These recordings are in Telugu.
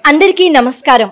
అందరికీ నమస్కారం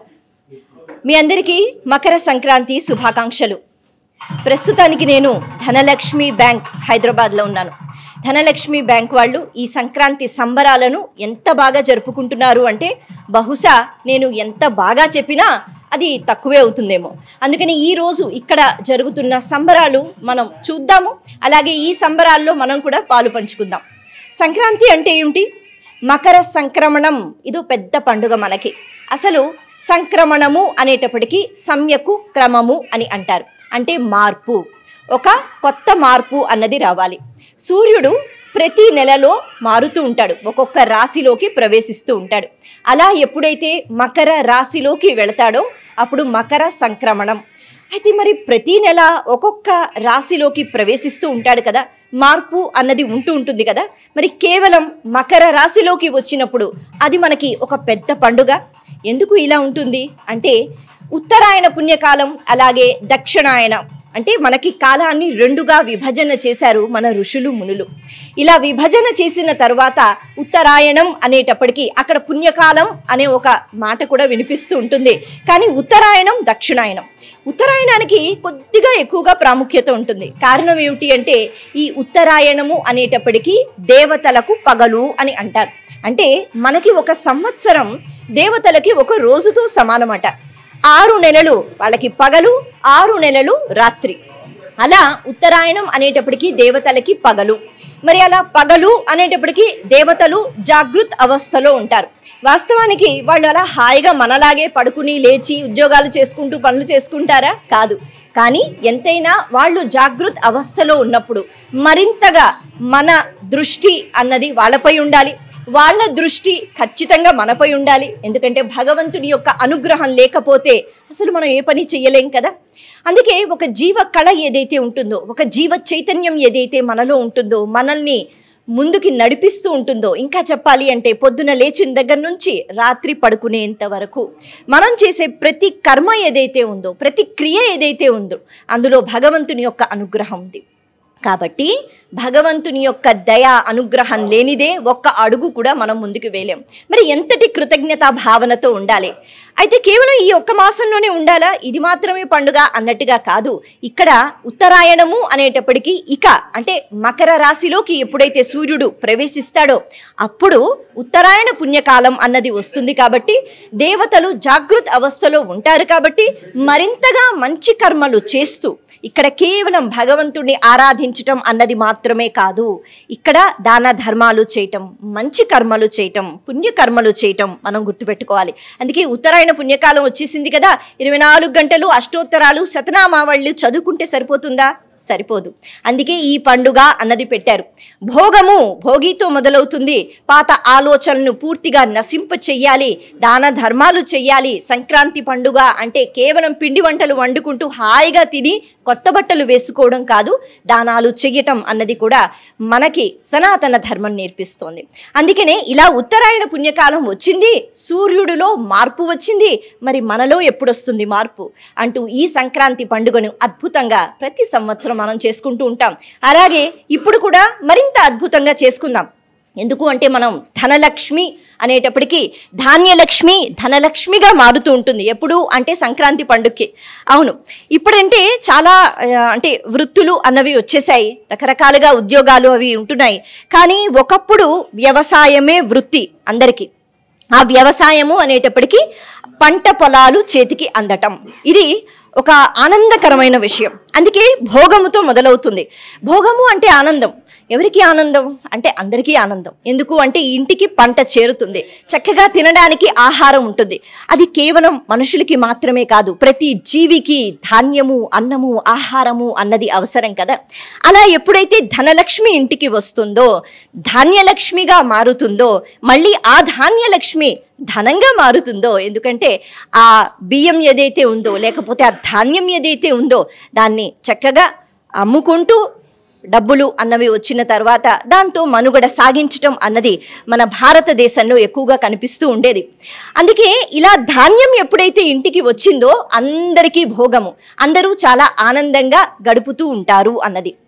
మీ అందరికీ మకర సంక్రాంతి శుభాకాంక్షలు ప్రస్తుతానికి నేను ధనలక్ష్మి బ్యాంక్ హైదరాబాద్లో ఉన్నాను ధనలక్ష్మి బ్యాంక్ వాళ్ళు ఈ సంక్రాంతి సంబరాలను ఎంత బాగా జరుపుకుంటున్నారు అంటే బహుశా నేను ఎంత బాగా చెప్పినా అది తక్కువే అవుతుందేమో అందుకని ఈ రోజు ఇక్కడ జరుగుతున్న సంబరాలు మనం చూద్దాము అలాగే ఈ సంబరాల్లో మనం కూడా పాలు పంచుకుందాం సంక్రాంతి అంటే ఏమిటి మకర సంక్రమణం ఇది పెద్ద పండుగ మనకి అసలు సంక్రమణము అనేటప్పటికీ సమ్యకు క్రమము అని అంటారు అంటే మార్పు ఒక కొత్త మార్పు అన్నది రావాలి సూర్యుడు ప్రతి నెలలో మారుతూ ఉంటాడు ఒక్కొక్క రాశిలోకి ప్రవేశిస్తూ ఉంటాడు అలా ఎప్పుడైతే మకర రాశిలోకి వెళతాడో అప్పుడు మకర సంక్రమణం అయితే మరి ప్రతి నెల ఒక్కొక్క రాశిలోకి ప్రవేశిస్తూ ఉంటాడు కదా మార్పు అన్నది ఉంటూ ఉంటుంది కదా మరి కేవలం మకర రాశిలోకి వచ్చినప్పుడు అది మనకి ఒక పెద్ద పండుగ ఎందుకు ఇలా ఉంటుంది అంటే ఉత్తరాయణ పుణ్యకాలం అలాగే దక్షిణాయన అంటే మనకి కాలాన్ని రెండుగా విభజన చేశారు మన ఋషులు మునులు ఇలా విభజన చేసిన తర్వాత ఉత్తరాయణం అనేటప్పటికీ అక్కడ పుణ్యకాలం అనే ఒక మాట కూడా వినిపిస్తూ ఉంటుంది కానీ ఉత్తరాయణం దక్షిణాయనం ఉత్తరాయణానికి కొద్దిగా ఎక్కువగా ప్రాముఖ్యత ఉంటుంది కారణం ఏమిటి అంటే ఈ ఉత్తరాయణము అనేటప్పటికీ దేవతలకు పగలు అని అంటారు అంటే మనకి ఒక సంవత్సరం దేవతలకి ఒక రోజుతో సమానమట ఆరు నెలలు వాళ్ళకి పగలు ఆరు నెలలు రాత్రి అలా ఉత్తరాయణం అనేటప్పటికీ దేవతలకి పగలు మరి అలా పగలు అనేటప్పటికీ దేవతలు జాగృత్ అవస్థలో ఉంటారు వాస్తవానికి వాళ్ళు అలా హాయిగా మనలాగే పడుకుని లేచి ఉద్యోగాలు చేసుకుంటూ పనులు చేసుకుంటారా కాదు కానీ ఎంతైనా వాళ్ళు జాగృత్ అవస్థలో ఉన్నప్పుడు మరింతగా మన దృష్టి అన్నది వాళ్ళపై ఉండాలి వాళ్ళ దృష్టి ఖచ్చితంగా మనపై ఉండాలి ఎందుకంటే భగవంతుని యొక్క అనుగ్రహం లేకపోతే అసలు మనం ఏ పని చేయలేం కదా అందుకే ఒక జీవ కళ ఏదైతే ఉంటుందో ఒక జీవ చైతన్యం ఏదైతే మనలో ఉంటుందో మనల్ని ముందుకి నడిపిస్తూ ఉంటుందో ఇంకా చెప్పాలి అంటే పొద్దున లేచిన దగ్గర నుంచి రాత్రి పడుకునేంత వరకు మనం చేసే ప్రతి కర్మ ఏదైతే ఉందో ప్రతి క్రియ ఏదైతే ఉందో అందులో భగవంతుని యొక్క అనుగ్రహం ఉంది కాబట్టి భగవంతుని యొక్క దయ అనుగ్రహం లేనిదే ఒక్క అడుగు కూడా మనం ముందుకు వేయలేం మరి ఎంతటి కృతజ్ఞతా భావనతో ఉండాలి అయితే కేవలం ఈ ఒక్క మాసంలోనే ఉండాలా ఇది మాత్రమే పండుగ అన్నట్టుగా కాదు ఇక్కడ ఉత్తరాయణము అనేటప్పటికీ ఇక అంటే మకర రాశిలోకి ఎప్పుడైతే సూర్యుడు ప్రవేశిస్తాడో అప్పుడు ఉత్తరాయణ పుణ్యకాలం అన్నది వస్తుంది కాబట్టి దేవతలు జాగృత్ అవస్థలో ఉంటారు కాబట్టి మరింతగా మంచి కర్మలు చేస్తూ ఇక్కడ కేవలం భగవంతుడిని ఆరాధించటం అన్నది మాత్రమే కాదు ఇక్కడ దాన ధర్మాలు చేయటం మంచి కర్మలు చేయటం పుణ్యకర్మలు చేయటం మనం గుర్తుపెట్టుకోవాలి అందుకే ఉత్తరాయణ పుణ్యకాలం వచ్చేసింది కదా ఇరవై నాలుగు గంటలు అష్టోత్తరాలు శతనామావళి చదువుకుంటే సరిపోతుందా సరిపోదు అందుకే ఈ పండుగ అన్నది పెట్టారు భోగము భోగితో మొదలవుతుంది పాత ఆలోచనలను పూర్తిగా నశింప చెయ్యాలి దాన ధర్మాలు చెయ్యాలి సంక్రాంతి పండుగ అంటే కేవలం పిండి వంటలు వండుకుంటూ హాయిగా తిని కొత్త బట్టలు వేసుకోవడం కాదు దానాలు చెయ్యటం అన్నది కూడా మనకి సనాతన ధర్మం నేర్పిస్తోంది అందుకనే ఇలా ఉత్తరాయణ పుణ్యకాలం వచ్చింది సూర్యుడిలో మార్పు వచ్చింది మరి మనలో ఎప్పుడు వస్తుంది మార్పు అంటూ ఈ సంక్రాంతి పండుగను అద్భుతంగా ప్రతి సంవత్సరం మనం చేసుకుంటూ ఉంటాం అలాగే ఇప్పుడు కూడా మరింత అద్భుతంగా చేసుకుందాం ఎందుకు అంటే మనం ధనలక్ష్మి అనేటప్పటికీ ధాన్యలక్ష్మి ధనలక్ష్మిగా మారుతూ ఉంటుంది ఎప్పుడు అంటే సంక్రాంతి పండుగకి అవును ఇప్పుడంటే చాలా ఆ, అంటే వృత్తులు అన్నవి వచ్చేసాయి రకరకాలుగా ఉద్యోగాలు అవి ఉంటున్నాయి కానీ ఒకప్పుడు వ్యవసాయమే వృత్తి అందరికీ ఆ వ్యవసాయము అనేటప్పటికీ పంట పొలాలు చేతికి అందటం ఇది ఒక ఆనందకరమైన విషయం అందుకే భోగముతో మొదలవుతుంది భోగము అంటే ఆనందం ఎవరికి ఆనందం అంటే అందరికీ ఆనందం ఎందుకు అంటే ఇంటికి పంట చేరుతుంది చక్కగా తినడానికి ఆహారం ఉంటుంది అది కేవలం మనుషులకి మాత్రమే కాదు ప్రతి జీవికి ధాన్యము అన్నము ఆహారము అన్నది అవసరం కదా అలా ఎప్పుడైతే ధనలక్ష్మి ఇంటికి వస్తుందో ధాన్యలక్ష్మిగా మారుతుందో మళ్ళీ ఆ ధాన్యలక్ష్మి ధనంగా మారుతుందో ఎందుకంటే ఆ బియ్యం ఏదైతే ఉందో లేకపోతే ఆ ధాన్యం ఏదైతే ఉందో దాన్ని చక్కగా అమ్ముకుంటూ డబ్బులు అన్నవి వచ్చిన తర్వాత దాంతో మనుగడ సాగించటం అన్నది మన భారతదేశంలో ఎక్కువగా కనిపిస్తూ ఉండేది అందుకే ఇలా ధాన్యం ఎప్పుడైతే ఇంటికి వచ్చిందో అందరికీ భోగము అందరూ చాలా ఆనందంగా గడుపుతూ ఉంటారు అన్నది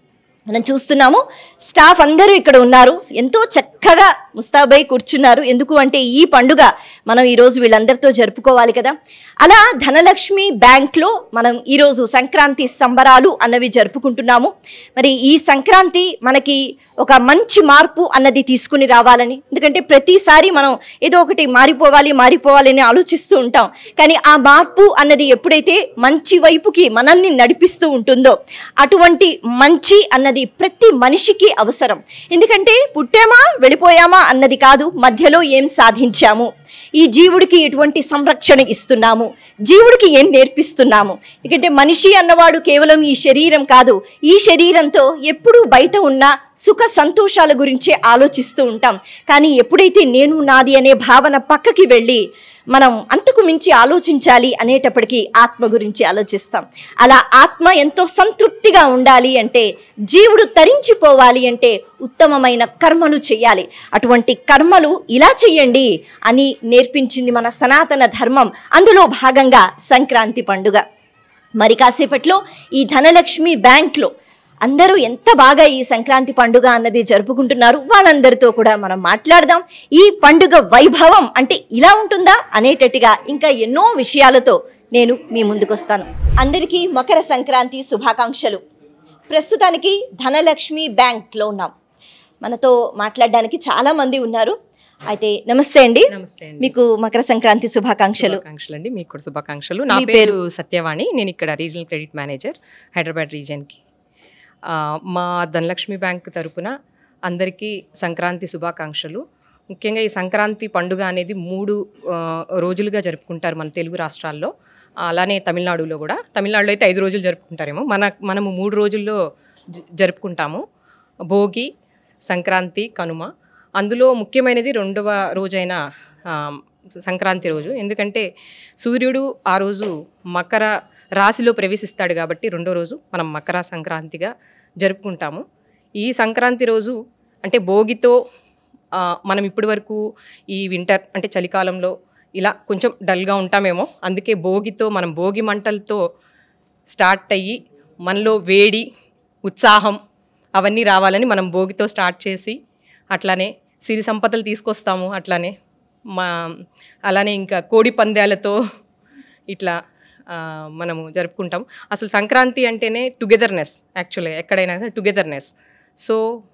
మనం చూస్తున్నాము స్టాఫ్ అందరూ ఇక్కడ ఉన్నారు ఎంతో చక్కగా ముస్తాబై కూర్చున్నారు ఎందుకు అంటే ఈ పండుగ మనం ఈరోజు వీళ్ళందరితో జరుపుకోవాలి కదా అలా ధనలక్ష్మి బ్యాంక్లో మనం ఈరోజు సంక్రాంతి సంబరాలు అన్నవి జరుపుకుంటున్నాము మరి ఈ సంక్రాంతి మనకి ఒక మంచి మార్పు అన్నది తీసుకుని రావాలని ఎందుకంటే ప్రతిసారి మనం ఏదో ఒకటి మారిపోవాలి మారిపోవాలి అని ఆలోచిస్తూ ఉంటాం కానీ ఆ మార్పు అన్నది ఎప్పుడైతే మంచి వైపుకి మనల్ని నడిపిస్తూ ఉంటుందో అటువంటి మంచి అన్నది ప్రతి మనిషికి అవసరం ఎందుకంటే పుట్టామా వెళ్ళిపోయామా అన్నది కాదు మధ్యలో ఏం సాధించాము ఈ జీవుడికి ఎటువంటి సంరక్షణ ఇస్తున్నాము జీవుడికి ఏం నేర్పిస్తున్నాము ఎందుకంటే మనిషి అన్నవాడు కేవలం ఈ శరీరం కాదు ఈ శరీరంతో ఎప్పుడూ బయట ఉన్న సుఖ సంతోషాల గురించే ఆలోచిస్తూ ఉంటాం కానీ ఎప్పుడైతే నేను నాది అనే భావన పక్కకి వెళ్ళి మనం అంతకు మించి ఆలోచించాలి అనేటప్పటికీ ఆత్మ గురించి ఆలోచిస్తాం అలా ఆత్మ ఎంతో సంతృప్తిగా ఉండాలి అంటే జీవుడు తరించిపోవాలి అంటే ఉత్తమమైన కర్మలు చేయాలి అటువంటి కర్మలు ఇలా చేయండి అని నేర్పించింది మన సనాతన ధర్మం అందులో భాగంగా సంక్రాంతి పండుగ మరి కాసేపట్లో ఈ ధనలక్ష్మి బ్యాంక్లో అందరూ ఎంత బాగా ఈ సంక్రాంతి పండుగ అన్నది జరుపుకుంటున్నారు వాళ్ళందరితో కూడా మనం మాట్లాడదాం ఈ పండుగ వైభవం అంటే ఇలా ఉంటుందా అనేటట్టుగా ఇంకా ఎన్నో విషయాలతో నేను మీ ముందుకొస్తాను అందరికీ మకర సంక్రాంతి శుభాకాంక్షలు ప్రస్తుతానికి ధనలక్ష్మి బ్యాంక్లో ఉన్నాం మనతో మాట్లాడడానికి చాలా మంది ఉన్నారు అయితే నమస్తే అండి నమస్తే అండి మీకు మకర సంక్రాంతి శుభాకాంక్షలు శుభాకాంక్షలు అండి మీకు కూడా శుభాకాంక్షలు నా మీ పేరు సత్యవాణి నేను ఇక్కడ రీజనల్ క్రెడిట్ మేనేజర్ హైదరాబాద్ రీజియన్కి ఆ, మా ధనలక్ష్మి బ్యాంక్ తరపున అందరికీ సంక్రాంతి శుభాకాంక్షలు ముఖ్యంగా ఈ సంక్రాంతి పండుగ అనేది మూడు ఆ, రోజులుగా జరుపుకుంటారు మన తెలుగు రాష్ట్రాల్లో అలానే తమిళనాడులో కూడా తమిళనాడులో అయితే ఐదు రోజులు జరుపుకుంటారేమో మన మనము మూడు రోజుల్లో జ- జరుపుకుంటాము భోగి సంక్రాంతి కనుమ అందులో ముఖ్యమైనది రెండవ రోజైన ఆ, సంక్రాంతి రోజు ఎందుకంటే సూర్యుడు ఆ రోజు మకర రాశిలో ప్రవేశిస్తాడు కాబట్టి రెండో రోజు మనం మకర సంక్రాంతిగా జరుపుకుంటాము ఈ సంక్రాంతి రోజు అంటే భోగితో ఆ, మనం ఇప్పటి వరకు ఈ వింటర్ అంటే చలికాలంలో ఇలా కొంచెం డల్గా ఉంటామేమో అందుకే భోగితో మనం భోగి మంటలతో స్టార్ట్ అయ్యి మనలో వేడి ఉత్సాహం అవన్నీ రావాలని మనం భోగితో స్టార్ట్ చేసి అట్లానే సిరి సంపదలు తీసుకొస్తాము అట్లానే మా అలానే ఇంకా కోడి పందాలతో ఇట్లా ఆ, మనము జరుపుకుంటాం అసలు సంక్రాంతి అంటేనే టుగెదర్నెస్ యాక్చువల్లీ ఎక్కడైనా సరే togetherness so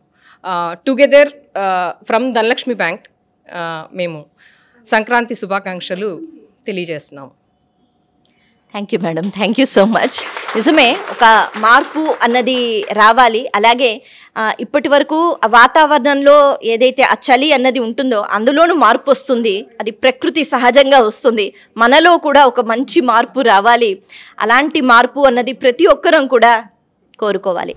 together from Dhanalakshmi bank మేము సంక్రాంతి శుభాకాంక్షలు తెలియజేస్తున్నాము thank you madam thank you so much నిజమే ఒక మార్పు అన్నది రావాలి అలాగే ఆ, ఇప్పటి వరకు ఆ వాతావరణంలో ఏదైతే ఆ చలి అన్నది ఉంటుందో అందులోనూ మార్పు వస్తుంది అది ప్రకృతి సహజంగా వస్తుంది మనలో కూడా ఒక మంచి మార్పు రావాలి అలాంటి మార్పు అన్నది ప్రతి ఒక్కరం కూడా కోరుకోవాలి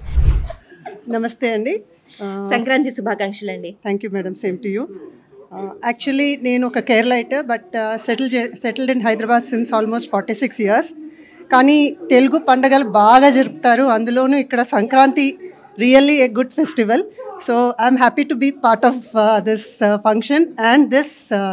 నమస్తే అండి సంక్రాంతి శుభాకాంక్షలు అండి thank you madam same to you actually నేను ఒక Keralite but settle settled in Hyderabad since almost forty six years కానీ తెలుగు పండగలు బాగా జరుపుతారు అందులోనూ ఇక్కడ Sankranti really a good festival so I'm happy to be part of this function and this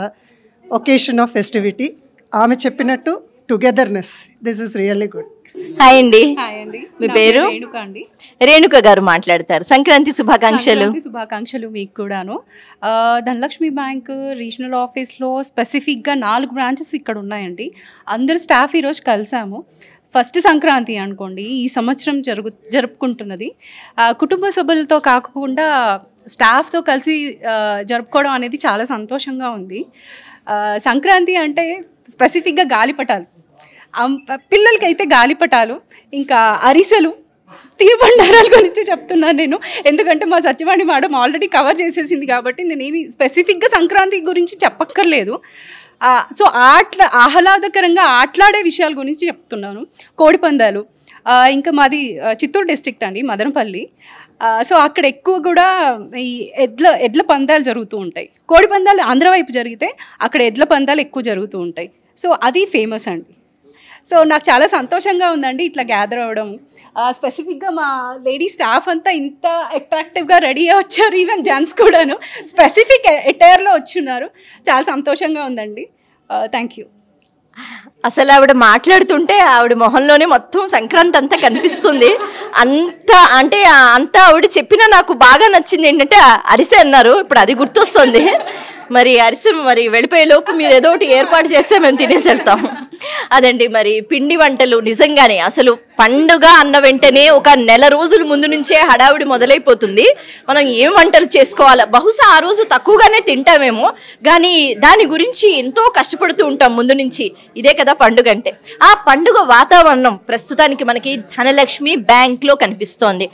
occasion of festivity ఆమె చెప్పినట్టు togetherness this is really good hi అండి హాయ్ అండి మీ నా పేరు? రేణుక అండి రేణుక గారు మాట్లాడతారు సంక్రాంతి శుభాకాంక్షలు సంక్రాంతి శుభాకాంక్షలు మీకు కూడాను ఆ, ధనలక్ష్మి బ్యాంక్ రీజనల్ ఆఫీస్లో స్పెసిఫిక్గా నాలుగు బ్రాంచెస్ ఇక్కడ ఉన్నాయండి అందరు స్టాఫ్ ఈరోజు కలిసాము ఫస్ట్ సంక్రాంతి అనుకోండి ఈ సంవత్సరం జరుగు జరుపుకుంటున్నది ఆ, కుటుంబ సభ్యులతో కాకుండా స్టాఫ్తో కలిసి ఆ, జరుపుకోవడం అనేది చాలా సంతోషంగా ఉంది ఆ, సంక్రాంతి అంటే స్పెసిఫిక్గా గాలిపటాలు అం- పిల్లలకైతే గాలిపటాలు ఇంకా అరిసెలు తిరుబండారాల గురించి చెప్తున్నాను నేను ఎందుకంటే మా సత్యవాణి మేడం ఆల్రెడీ కవర్ చేసేసింది కాబట్టి నేను ఏమి స్పెసిఫిక్గా సంక్రాంతి గురించి చెప్పక్కర్లేదు ఆ, సో ఆట్ల ఆహ్లాదకరంగా ఆటలాడే విషయాల గురించి చెప్తున్నాను కోడిపందాలు ఆ, ఇంకా మాది ఆ, చిత్తూరు డిస్ట్రిక్ట్ అండి మదనపల్లి ఆ, సో అక్కడ ఎక్కువ కూడా ఈ ఎడ్ల ఎడ్ల పందాలు జరుగుతూ ఉంటాయి కోడి పందాలు ఆంధ్ర వైపు జరిగితే అక్కడ ఎడ్ల పందాలు ఎక్కువ జరుగుతూ ఉంటాయి సో అది ఫేమస్ అండి సో నాకు చాలా సంతోషంగా ఉందండి ఇట్లా గ్యాదర్ అవ్వడం స్పెసిఫిక్గా మా లేడీ స్టాఫ్ అంతా ఇంత అట్రాక్టివ్గా రెడీ అయ్యి వచ్చారు ఈవెన్ జెంట్స్ కూడాను స్పెసిఫిక్ ఎటైర్లో వచ్చున్నారు చాలా సంతోషంగా ఉందండి థ్యాంక్ యూ అసలు ఆవిడ మాట్లాడుతుంటే ఆవిడ మొహంలోనే మొత్తం సంక్రాంతి అంతా కనిపిస్తుంది అంత అంటే ఆ అంతా ఆవిడ చెప్పినా నాకు బాగా నచ్చింది ఏంటంటే ఆ అరిసె అన్నారు ఇప్పుడు అది గుర్తొస్తుంది మరి అరిసె మరి వెళ్ళిపోయే లోపు మీరు ఏదో ఒకటి ఏర్పాటు చేస్తే మేము తినేసి వెళ్తాం అదండి మరి పిండి వంటలు నిజంగానే అసలు పండుగ అన్న వెంటనే ఒక నెల రోజుల ముందు నుంచే హడావిడి మొదలైపోతుంది మనం ఏం వంటలు చేసుకోవాలా బహుశా ఆ రోజు తక్కువగానే తింటామేమో కానీ దాని గురించి ఎంతో కష్టపడుతూ ఉంటాం ముందు నుంచి ఇదే కదా పండుగ అంటే ఆ పండుగ వాతావరణం ప్రస్తుతానికి మనకి ధనలక్ష్మి బ్యాంక్లో కనిపిస్తోంది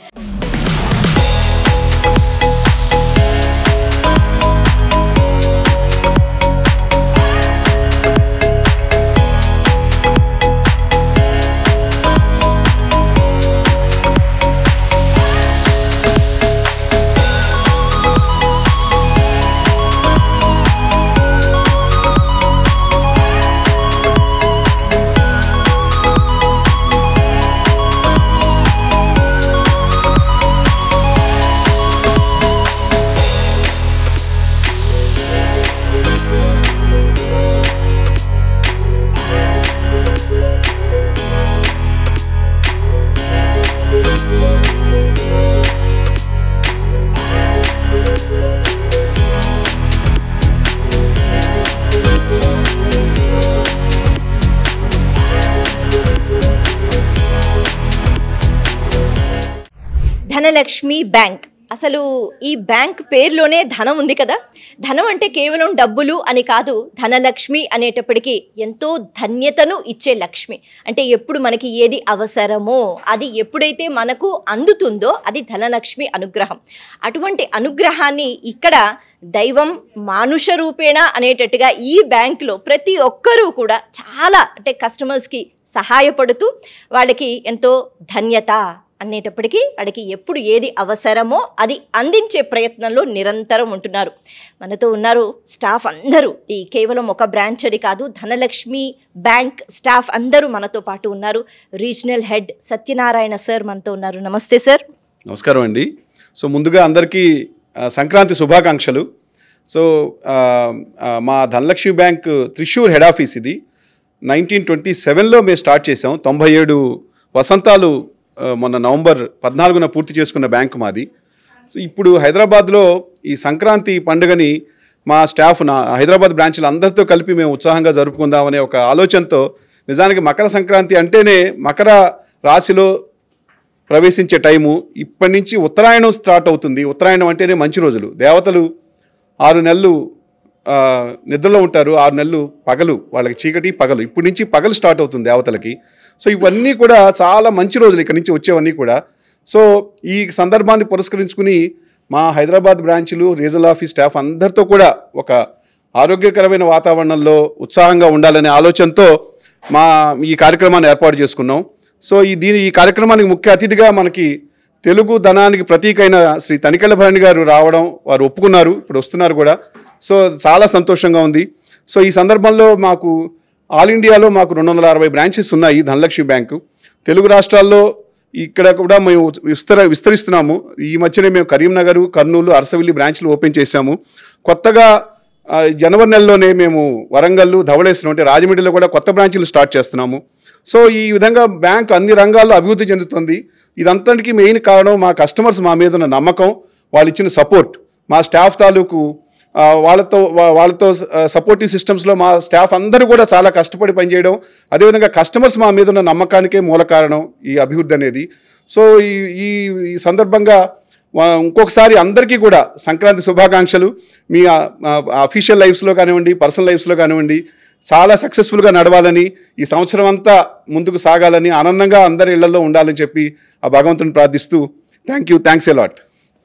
ధనలక్ష్మి బ్యాంక్ అసలు ఈ బ్యాంక్ పేరులోనే ధనం ఉంది కదా ధనం అంటే కేవలం డబ్బులు అని కాదు ధనలక్ష్మి అనేటప్పటికీ ఎంతో ధన్యతను ఇచ్చే లక్ష్మి అంటే ఎప్పుడు మనకి ఏది అవసరమో అది ఎప్పుడైతే మనకు అందుతుందో అది ధనలక్ష్మి అనుగ్రహం అటువంటి అనుగ్రహాన్ని ఇక్కడ దైవం మానుష రూపేణ అనేటట్టుగా ఈ బ్యాంకులో ప్రతి ఒక్కరూ కూడా చాలా అంటే కస్టమర్స్కి సహాయపడుతూ వాళ్ళకి ఎంతో ధన్యత అనేటప్పటికీ వాడికి ఎప్పుడు ఏది అవసరమో అది అందించే ప్రయత్నంలో నిరంతరం ఉంటున్నారు మనతో ఉన్నారు స్టాఫ్ అందరూ ఈ కేవలం ఒక బ్రాంచ్ అని కాదు ధనలక్ష్మి బ్యాంక్ స్టాఫ్ అందరూ మనతో పాటు ఉన్నారు రీజనల్ హెడ్ సత్యనారాయణ సార్ మనతో ఉన్నారు నమస్తే సార్ నమస్కారం అండి సో ముందుగా అందరికీ ఆ, సంక్రాంతి శుభాకాంక్షలు సో ఆ, ఆ, మా Dhanalakshmi bank Thrissur head office ఇది నైన్టీన్ ట్వంటీ సెవెన్లో మేము స్టార్ట్ చేసాం తొంభై ఏడు వసంతాలు ఆ, మొన్న నవంబర్ పద్నాలుగున పూర్తి చేసుకున్న బ్యాంక్ మాది సో ఇప్పుడు హైదరాబాద్లో ఈ సంక్రాంతి పండుగని మా స్టాఫ్ నా హైదరాబాద్ బ్రాంచ్లు అందరితో కలిపి మేము ఉత్సాహంగా జరుపుకుందామనే ఒక ఆలోచనతో నిజానికి మకర సంక్రాంతి అంటేనే మకర రాశిలో ప్రవేశించే టైము ఇప్పటి నుంచి ఉత్తరాయణం స్టార్ట్ అవుతుంది ఉత్తరాయణం అంటేనే మంచి రోజులు దేవతలు ఆరు నెలలు ఆ, నిద్రలో ఉంటారు ఆరు నెలలు పగలు వాళ్ళకి చీకటి పగలు ఇప్పటి నుంచి పగలు స్టార్ట్ అవుతుంది దేవతలకి సో ఇవన్నీ కూడా చాలా మంచి రోజులు ఇక్కడ నుంచి వచ్చేవన్నీ కూడా సో ఈ సందర్భాన్ని పురస్కరించుకుని మా హైదరాబాద్ బ్రాంచ్లు రీజనల్ ఆఫీస్ స్టాఫ్ అందరితో కూడా ఒక ఆరోగ్యకరమైన వాతావరణంలో ఉత్సాహంగా ఉండాలనే ఆలోచనతో మా ఈ కార్యక్రమాన్ని ఏర్పాటు చేసుకున్నాం సో ఈ దీని ఈ కార్యక్రమానికి ముఖ్య అతిథిగా మనకి తెలుగు ధనానికి ప్రతీకైన శ్రీ తనికెళ్ళ భరణి గారు రావడం వారు ఒప్పుకున్నారు ఇప్పుడు వస్తున్నారు కూడా సో చాలా సంతోషంగా ఉంది సో ఈ సందర్భంలో మాకు ఆల్ ఇండియాలో మాకు రెండు వందల అరవై బ్రాంచెస్ ఉన్నాయి ధనలక్ష్మి బ్యాంకు తెలుగు రాష్ట్రాల్లో ఇక్కడ కూడా మేము విస్తర విస్తరిస్తున్నాము ఈ మధ్యనే మేము కరీంనగర్ కర్నూలు అరసవిల్లి బ్రాంచ్లు ఓపెన్ చేశాము కొత్తగా ఆ, జనవరి నెలలోనే మేము వరంగల్ ధవళేశ్వరం అంటే రాజమండ్రిలో కూడా కొత్త బ్రాంచీలు స్టార్ట్ చేస్తున్నాము సో ఈ విధంగా బ్యాంక్ అన్ని రంగాల్లో అభివృద్ధి చెందుతుంది ఇదంతటికీ మెయిన్ కారణం మా కస్టమర్స్ మా మీద ఉన్న నమ్మకం వాళ్ళు ఇచ్చిన సపోర్ట్ మా స్టాఫ్ తాలూకు ఆ, వాళ్ళతో వా- వాళ్ళతో సపోర్టివ్ సిస్టమ్స్లో మా స్టాఫ్ అందరూ కూడా చాలా కష్టపడి పనిచేయడం అదేవిధంగా కస్టమర్స్ మా మీద ఉన్న నమ్మకానికే మూల కారణం ఈ అభివృద్ధి అనేది సో ఈ ఈ ఈ సందర్భంగా వా- ఇంకొకసారి అందరికీ కూడా సంక్రాంతి శుభాకాంక్షలు మీ అఫీషియల్ లైఫ్స్లో కానివ్వండి పర్సనల్ లైఫ్స్లో కానివ్వండి చాలా సక్సెస్ఫుల్గా నడవాలని ఈ సంవత్సరం అంతా ముందుకు సాగాలని ఆనందంగా అందరి ఇళ్లలో ఉండాలని చెప్పి ఆ భగవంతుని ప్రార్థిస్తూ thank you thanks a lot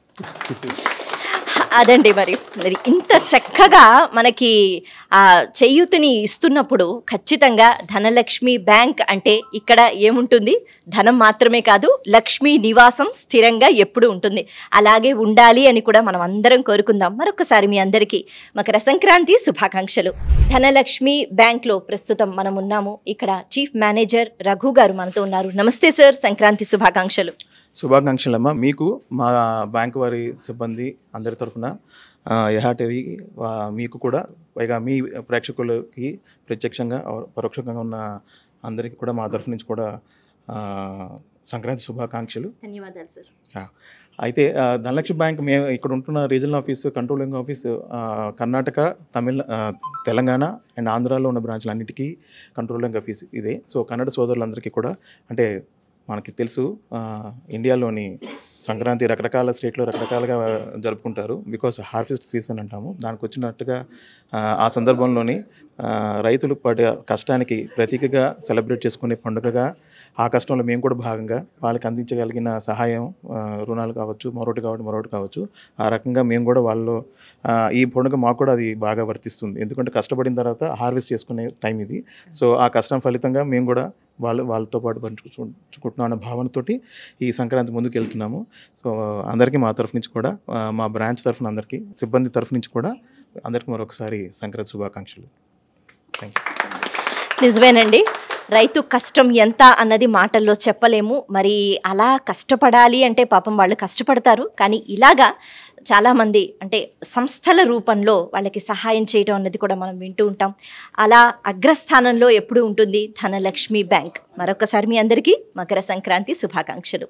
అదండి మరి మరి ఇంత చక్కగా మనకి ఆ చేయూతని ఇస్తున్నప్పుడు ఖచ్చితంగా ధనలక్ష్మి బ్యాంక్ అంటే ఇక్కడ ఏముంటుంది ధనం మాత్రమే కాదు లక్ష్మీ నివాసం స్థిరంగా ఎప్పుడు ఉంటుంది అలాగే ఉండాలి అని కూడా మనం అందరం కోరుకుందాం మరొకసారి మీ అందరికీ మకర సంక్రాంతి శుభాకాంక్షలు ధనలక్ష్మి బ్యాంక్లో ప్రస్తుతం మనం ఉన్నాము ఇక్కడ చీఫ్ మేనేజర్ రఘు గారు మనతో ఉన్నారు నమస్తే సార్ సంక్రాంతి శుభాకాంక్షలు శుభాకాంక్షలమ్మ మీకు మా బ్యాంక్ వారి సిబ్బంది అందరి తరఫున యహా టీవీ వా- మీకు కూడా పైగా మీ ప్రేక్షకులకి ప్రత్యక్షంగా ఆ- పరోక్షంగా ఉన్న అందరికీ కూడా మా తరఫు నుంచి కూడా ఆ, సంక్రాంతి శుభాకాంక్షలు ధన్యవాదాలు సార్ ఆ, అయితే ఆ, ధనలక్ష్మి బ్యాంక్ మేము ఇక్కడ ఉంటున్న రీజనల్ ఆఫీసు కంట్రోలింగ్ ఆఫీసు ఆ, కర్ణాటక తమిళ ఆ, తెలంగాణ అండ్ ఆంధ్రాలో ఉన్న బ్రాంచ్లు అన్నిటికీ కంట్రోలింగ్ ఆఫీస్ ఇదే సో కన్నడ సోదరులందరికీ కూడా అంటే మనకి తెలుసు ఆ, ఇండియాలోని సంక్రాంతి రకరకాల స్టేట్లో రకరకాలుగా జరుపుకుంటారు బికాస్ హార్వెస్ట్ సీజన్ అంటాము దానికి వచ్చినట్టుగా ఆ, ఆ సందర్భంలోని ఆ, రైతులు పడే కష్టానికి ప్రతీకగా సెలబ్రేట్ చేసుకునే పండుగగా ఆ కష్టంలో మేము కూడా భాగంగా వాళ్ళకి అందించగలిగిన సహాయం ఆ, రుణాలు కావచ్చు మరొకటి కావచ్చు మరొకటి కావచ్చు ఆ రకంగా మేము కూడా వాళ్ళు ఆ, ఈ పండుగ మాకు కూడా అది బాగా వర్తిస్తుంది ఎందుకంటే కష్టపడిన తర్వాత హార్వెస్ట్ చేసుకునే టైం ఇది సో ఆ కష్టం ఫలితంగా మేము కూడా వాళ్ళు వాళ్ళతో పాటు పంచుకుంటున్నాం అనే భావనతోటి ఈ సంక్రాంతి ముందుకు వెళ్తున్నాము సో అందరికీ మా తరఫు నుంచి కూడా ఆ, మా బ్రాంచ్ తరఫున అందరికీ సిబ్బంది తరఫు నుంచి కూడా అందరికీ మరొకసారి సంక్రాంతి శుభాకాంక్షలు థ్యాంక్ యూ నిజమేనండి రైతు కష్టం ఎంత అన్నది మాటల్లో చెప్పలేము మరి అలా కష్టపడాలి అంటే పాపం వాళ్ళు కష్టపడతారు కానీ ఇలాగా చాలామంది అంటే సంస్థల రూపంలో వాళ్ళకి సహాయం చేయడం అన్నది కూడా మనం వింటూ ఉంటాం అలా అగ్రస్థానంలో ఎప్పుడు ఉంటుంది ధనలక్ష్మి బ్యాంక్ మరొకసారి మీ అందరికీ మకర సంక్రాంతి శుభాకాంక్షలు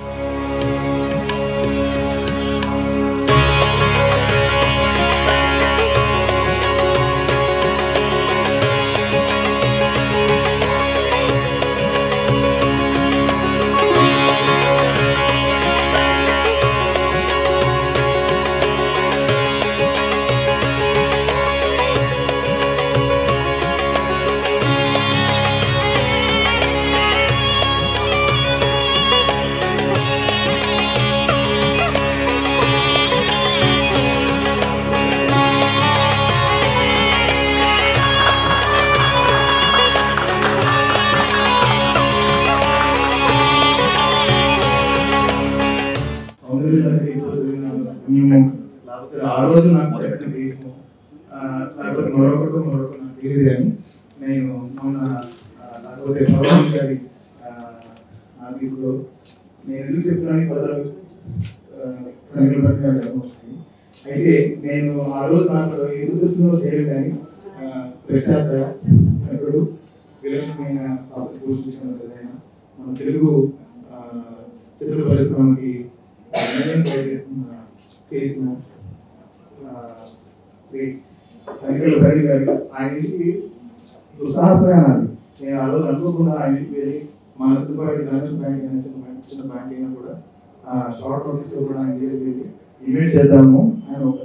అవును నాకు ఈరోజు మేము లేకపోతే ఆ రోజు నాకు చెప్పిన దేశం లేకపోతే మరొకటి మరొకటి నాకు తెలియదు కానీ నేను మొన్న ఆ, లేకపోతే భగవాన్ గారి ఆ, ఆశీస్సులో నేను ఎందుకు చెప్తున్నాను ఈ పదాలు కనుగొల పట్ల జ్ఞాపకం వస్తాయి. అయితే నేను ఆ రోజు నాకు ఎందుకు చెప్తున్నారో తెలియదు కానీ ఆ, ప్రఖ్యాత నటుడు విలక్షణమైన పాత్ర పోషించిన ఆయన మన తెలుగు ఆ, చిత్ర పరిశ్రమకి నిర్ణయం చేసిన చేసిన ఆ, శ్రీ వెంకట భరణి గారు ఆయన ఇంటికి దుస్సాహస ప్రయాణాలు నేను ఆ రోజు అనుకోకుండా ఆయన ఇంటికి వెళ్ళి మన చుట్టుపక్కల నేషనల్ బ్యాంక్ అయినా చిన్న బ్యాంక్ చిన్న బ్యాంక్ అయినా కూడా షార్ట్ నోటీస్లో కూడా ఆయన దగ్గరికి వెళ్ళి ఇమేట్ చేద్దాము ఆయన ఒక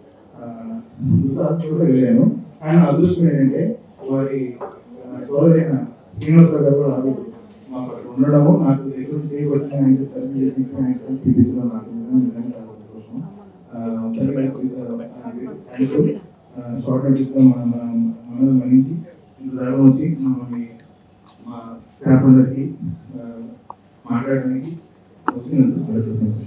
దుస్సాహసం కూడా వెళ్ళాను ఆయన అదృష్టం ఏంటంటే వారి ఆ, సోదరైన శ్రీనివాసరావు గారు కూడా ఆ రోజు మాకు అక్కడ ఉండడము నాకు దగ్గర నుంచి చేయబట్టిన ఆయన తరఫు చేపించిన ఆయన తరఫు చూపించడం నాకు నిజంగా నిజంగా చాలా సంతోషం. ఆ, తల్లిపై ఆయనకు షార్ట్ నోటీస్గా మన మనం మనిషి ఇంత దాకా వచ్చి మమ్మల్ని మా స్టాఫ్ అందరికీ ఆ, మాట్లాడడానికి వచ్చినందుకు చాలా సంతోషం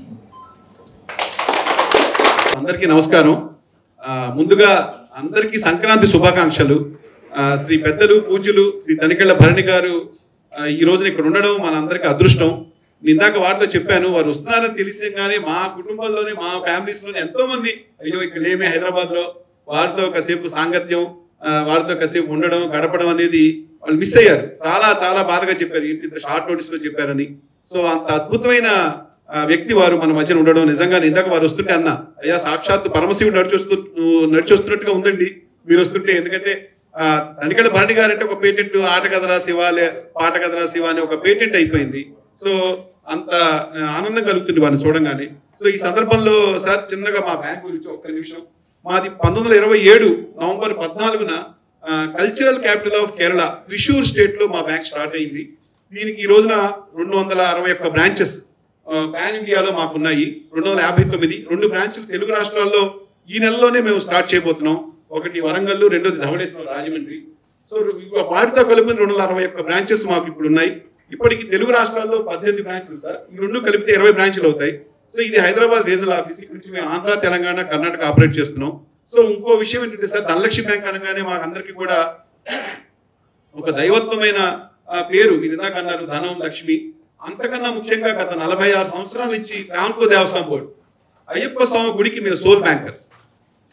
అందరికీ నమస్కారం ఆ, ముందుగా అందరికీ సంక్రాంతి శుభాకాంక్షలు ఆ, శ్రీ పెద్దలు పూజ్యులు శ్రీ తనికెళ్ల భరణి గారు ఆ, ఈ రోజున ఇక్కడ ఉండడం మన అందరికీ అదృష్టం నేను ఇందాక వారితో చెప్పాను వారు వస్తున్నారని తెలిసగానే మా కుటుంబంలోనే మా ఫ్యామిలీస్ లోనే ఎంతో మంది అయ్యో ఇక్కడ లేమే హైదరాబాద్ లో వారితో కాసేపు సాంగత్యం ఆ, వారితో కాసేపు ఉండడం గడపడం అనేది వాళ్ళు మిస్ అయ్యారు చాలా చాలా బాధగా చెప్పారు ఏంటి ఇంత షార్ట్ నోటీస్ లో చెప్పారని సో అంత అద్భుతమైన ఆ, వ్యక్తి వారు మన మధ్యన ఉండడం నిజంగా ఇందాక వారు వస్తుంటే అన్న అయ్యా సాక్షాత్తు పరమశివుడు నడిచొస్తూ నడిచొస్తున్నట్టుగా ఉందండి మీరు వస్తుంటే ఎందుకంటే ఆ, తనికెళ్ళ భరణి గారు అంటే ఒక పేటెంట్ ఆట కథరా శివ లే పాట కథరా శివ అనే ఒక పేటెంట్ అయిపోయింది సో అంత ఆ, ఆనందం కలుగుతుంది వారిని చూడంగానే సో ఈ సందర్భంలో సార్ చిన్నగా మా బ్యాంక్ గురించి ఒక్క నిమిషం మాది పంతొమ్మిది వందల ఇరవై ఏడు నవంబర్ పద్నాలుగున cultural capital of Kerala Thrissur state లో మా బ్యాంక్ స్టార్ట్ అయింది దీనికి ఈ రోజున రెండు వందల అరవై ఒక్క బ్రాంచెస్ పాన్ ఇండియాలో మాకున్నాయి రెండు వందల యాభై తొమ్మిది రెండు బ్రాంచ్లు తెలుగు రాష్ట్రాల్లో ఈ నెలలోనే మేము స్టార్ట్ చేయబోతున్నాం ఒకటి వరంగల్ రెండోది ధవళేశ్వరం రాజమండ్రి సో ఇవి వాటితో కలిపి రెండు వందల అరవై ఒక్క బ్రాంచెస్ మాకు ఇప్పుడు ఉన్నాయి ఇప్పటికి తెలుగు రాష్ట్రాల్లో పద్దెనిమిది బ్రాంచ్లు సార్ ఈ రెండు కలిపితే ఇరవై బ్రాంచ్లు అవుతాయి సో ఇది హైదరాబాద్ రీజనల్ ఆఫీస్ ఇక్కడ నుంచి మేము ఆంధ్ర తెలంగాణ కర్ణాటక ఆపరేట్ చేస్తున్నాం సో ఇంకో విషయం ఏంటంటే సార్ ధనలక్ష్మి బ్యాంక్ అనగానే మాకు అందరికీ కూడా ఒక దైవత్వమైన ఆ, పేరు మీరు ఇందాక అన్నారు ధనం లక్ష్మి అంతకన్నా ముఖ్యంగా గత నలభై ఆరు సంవత్సరాల నుంచి రామ్కో దేవస్వామి బోర్డు అయ్యప్ప స్వామి గుడికి మేము సోల్ బ్యాంకర్స్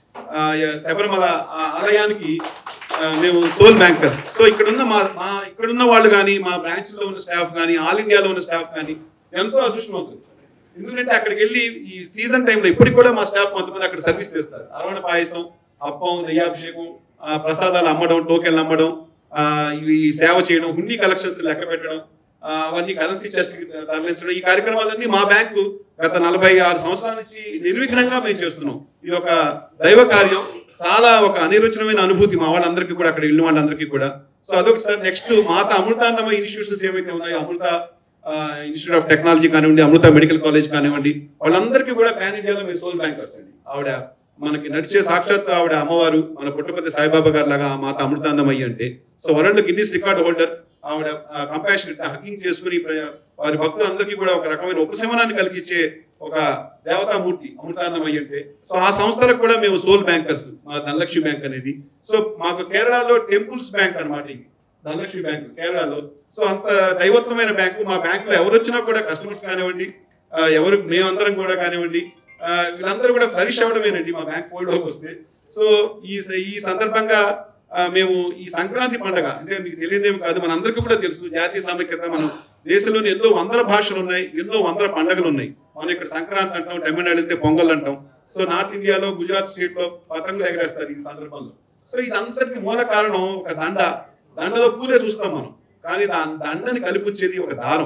ఆ, శబరిమల ఆ ఆలయానికి ఆ, మేము సోల్ బ్యాంకర్స్ సో ఇక్కడున్న మా మా ఇక్కడున్న వాళ్ళు కానీ మా బ్రాంచ్ లో ఉన్న స్టాఫ్ కానీ ఆల్ ఇండియాలో ఉన్న స్టాఫ్ కానీ ఎంతో అదృష్టవంతులు ఎందుకంటే అక్కడికి వెళ్ళి ఈ సీజన్ టైంలో ఇప్పటికి కూడా మా స్టాఫ్ కొంతమంది అక్కడ సర్వీస్ చేస్తారు అరవణ పాయసం అప్పం నెయ్యాభిషేకం ఆ, ప్రసాదాలు అమ్మడం టోకెన్లు అమ్మడం ఆ, ఇవి సేవ చేయడం హుండీ కలెక్షన్స్ లెక్క పెట్టడం ఆ, అవన్నీ కరెన్సీ చెస్ట్ తరలించడం ఈ కార్యక్రమాలన్నీ మా బ్యాంకు గత నలభై ఆరు సంవత్సరాల నుంచి నిర్విఘ్నంగా మేము చేస్తున్నాం ఇది ఒక దైవ కార్యం చాలా ఒక అనిర్వచనమైన అనుభూతి మా వాళ్ళందరికీ కూడా అక్కడ ఇల్లు వాళ్ళందరికీ కూడా సో అదొక సార్ నెక్స్ట్ మాత అమృతాంతమ ఇన్స్టిట్యూషన్స్ ఏవైతే ఉన్నాయో అమృత ఇన్స్టిట్యూట్ ఆఫ్ టెక్నాలజీ కానివ్వండి అమృత మెడికల్ కాలేజ్ కానివ్వండి వాళ్ళందరికీ కూడా పాన్ ఇండియాలో మేము సోల్ బ్యాంకర్స్ అండి ఆవిడ మనకి నడిచే సాక్షాత్ ఆవిడ అమ్మవారు మన పుట్టపతి సాయిబాబా గారు లాగా ఆ మాత అమృతాందమయ్యి అంటే so world Guinness record holder ఆవిడ కంపాషన్ హకింగ్ చేసుకుని ప్ర- వారి భక్తులందరికీ కూడా ఒక రకమైన ఉపశమనాన్ని కలిగించే ఒక దేవతామూర్తి అమృతాందమయ్యి అంటే సో ఆ సంస్థలకు కూడా మేము సోల్ బ్యాంకర్స్ మా ధనలక్ష్మి బ్యాంక్ అనేది సో మాకు కేరళలో టెంపుల్స్ బ్యాంక్ అన్నమాట ఇది ధనలక్ష్మి బ్యాంక్ కేరళలో సో అంత దైవత్వమైన బ్యాంకు మా బ్యాంకులో ఎవరు వచ్చినా కూడా కస్టమర్స్ కానివ్వండి ఆ, ఎవరు మేమందరం కూడా కానివ్వండి ఆ, వీళ్ళందరూ కూడా ఫ్లరిష్ అవ్వడమేనండి మా బ్యాంక్ ఫోల్డ్లోకి వస్తే సో ఈ ఈ సందర్భంగా ఆ, మేము ఈ సంక్రాంతి పండగ అంటే మీకు తెలియదేమి కాదు మనందరికీ కూడా తెలుసు జాతీయ సమైక్యత మనం దేశంలోని ఎన్నో వందల భాషలు ఉన్నాయి ఎన్నో వందల పండుగలు ఉన్నాయి మనం ఇక్కడ సంక్రాంతి అంటాం తమిళనాడు వెళ్తే పొంగల్ అంటాం సో నార్త్ ఇండియాలో గుజరాత్ స్టేట్ లో పతంగులు ఎగరేస్తారు ఈ సందర్భంలో సో ఇదంతటికి మూల కారణం ఒక దండ దండలో పూలే చూస్తాం మనం కానీ దాని దండని కలిపొచ్చేది ఒక దారం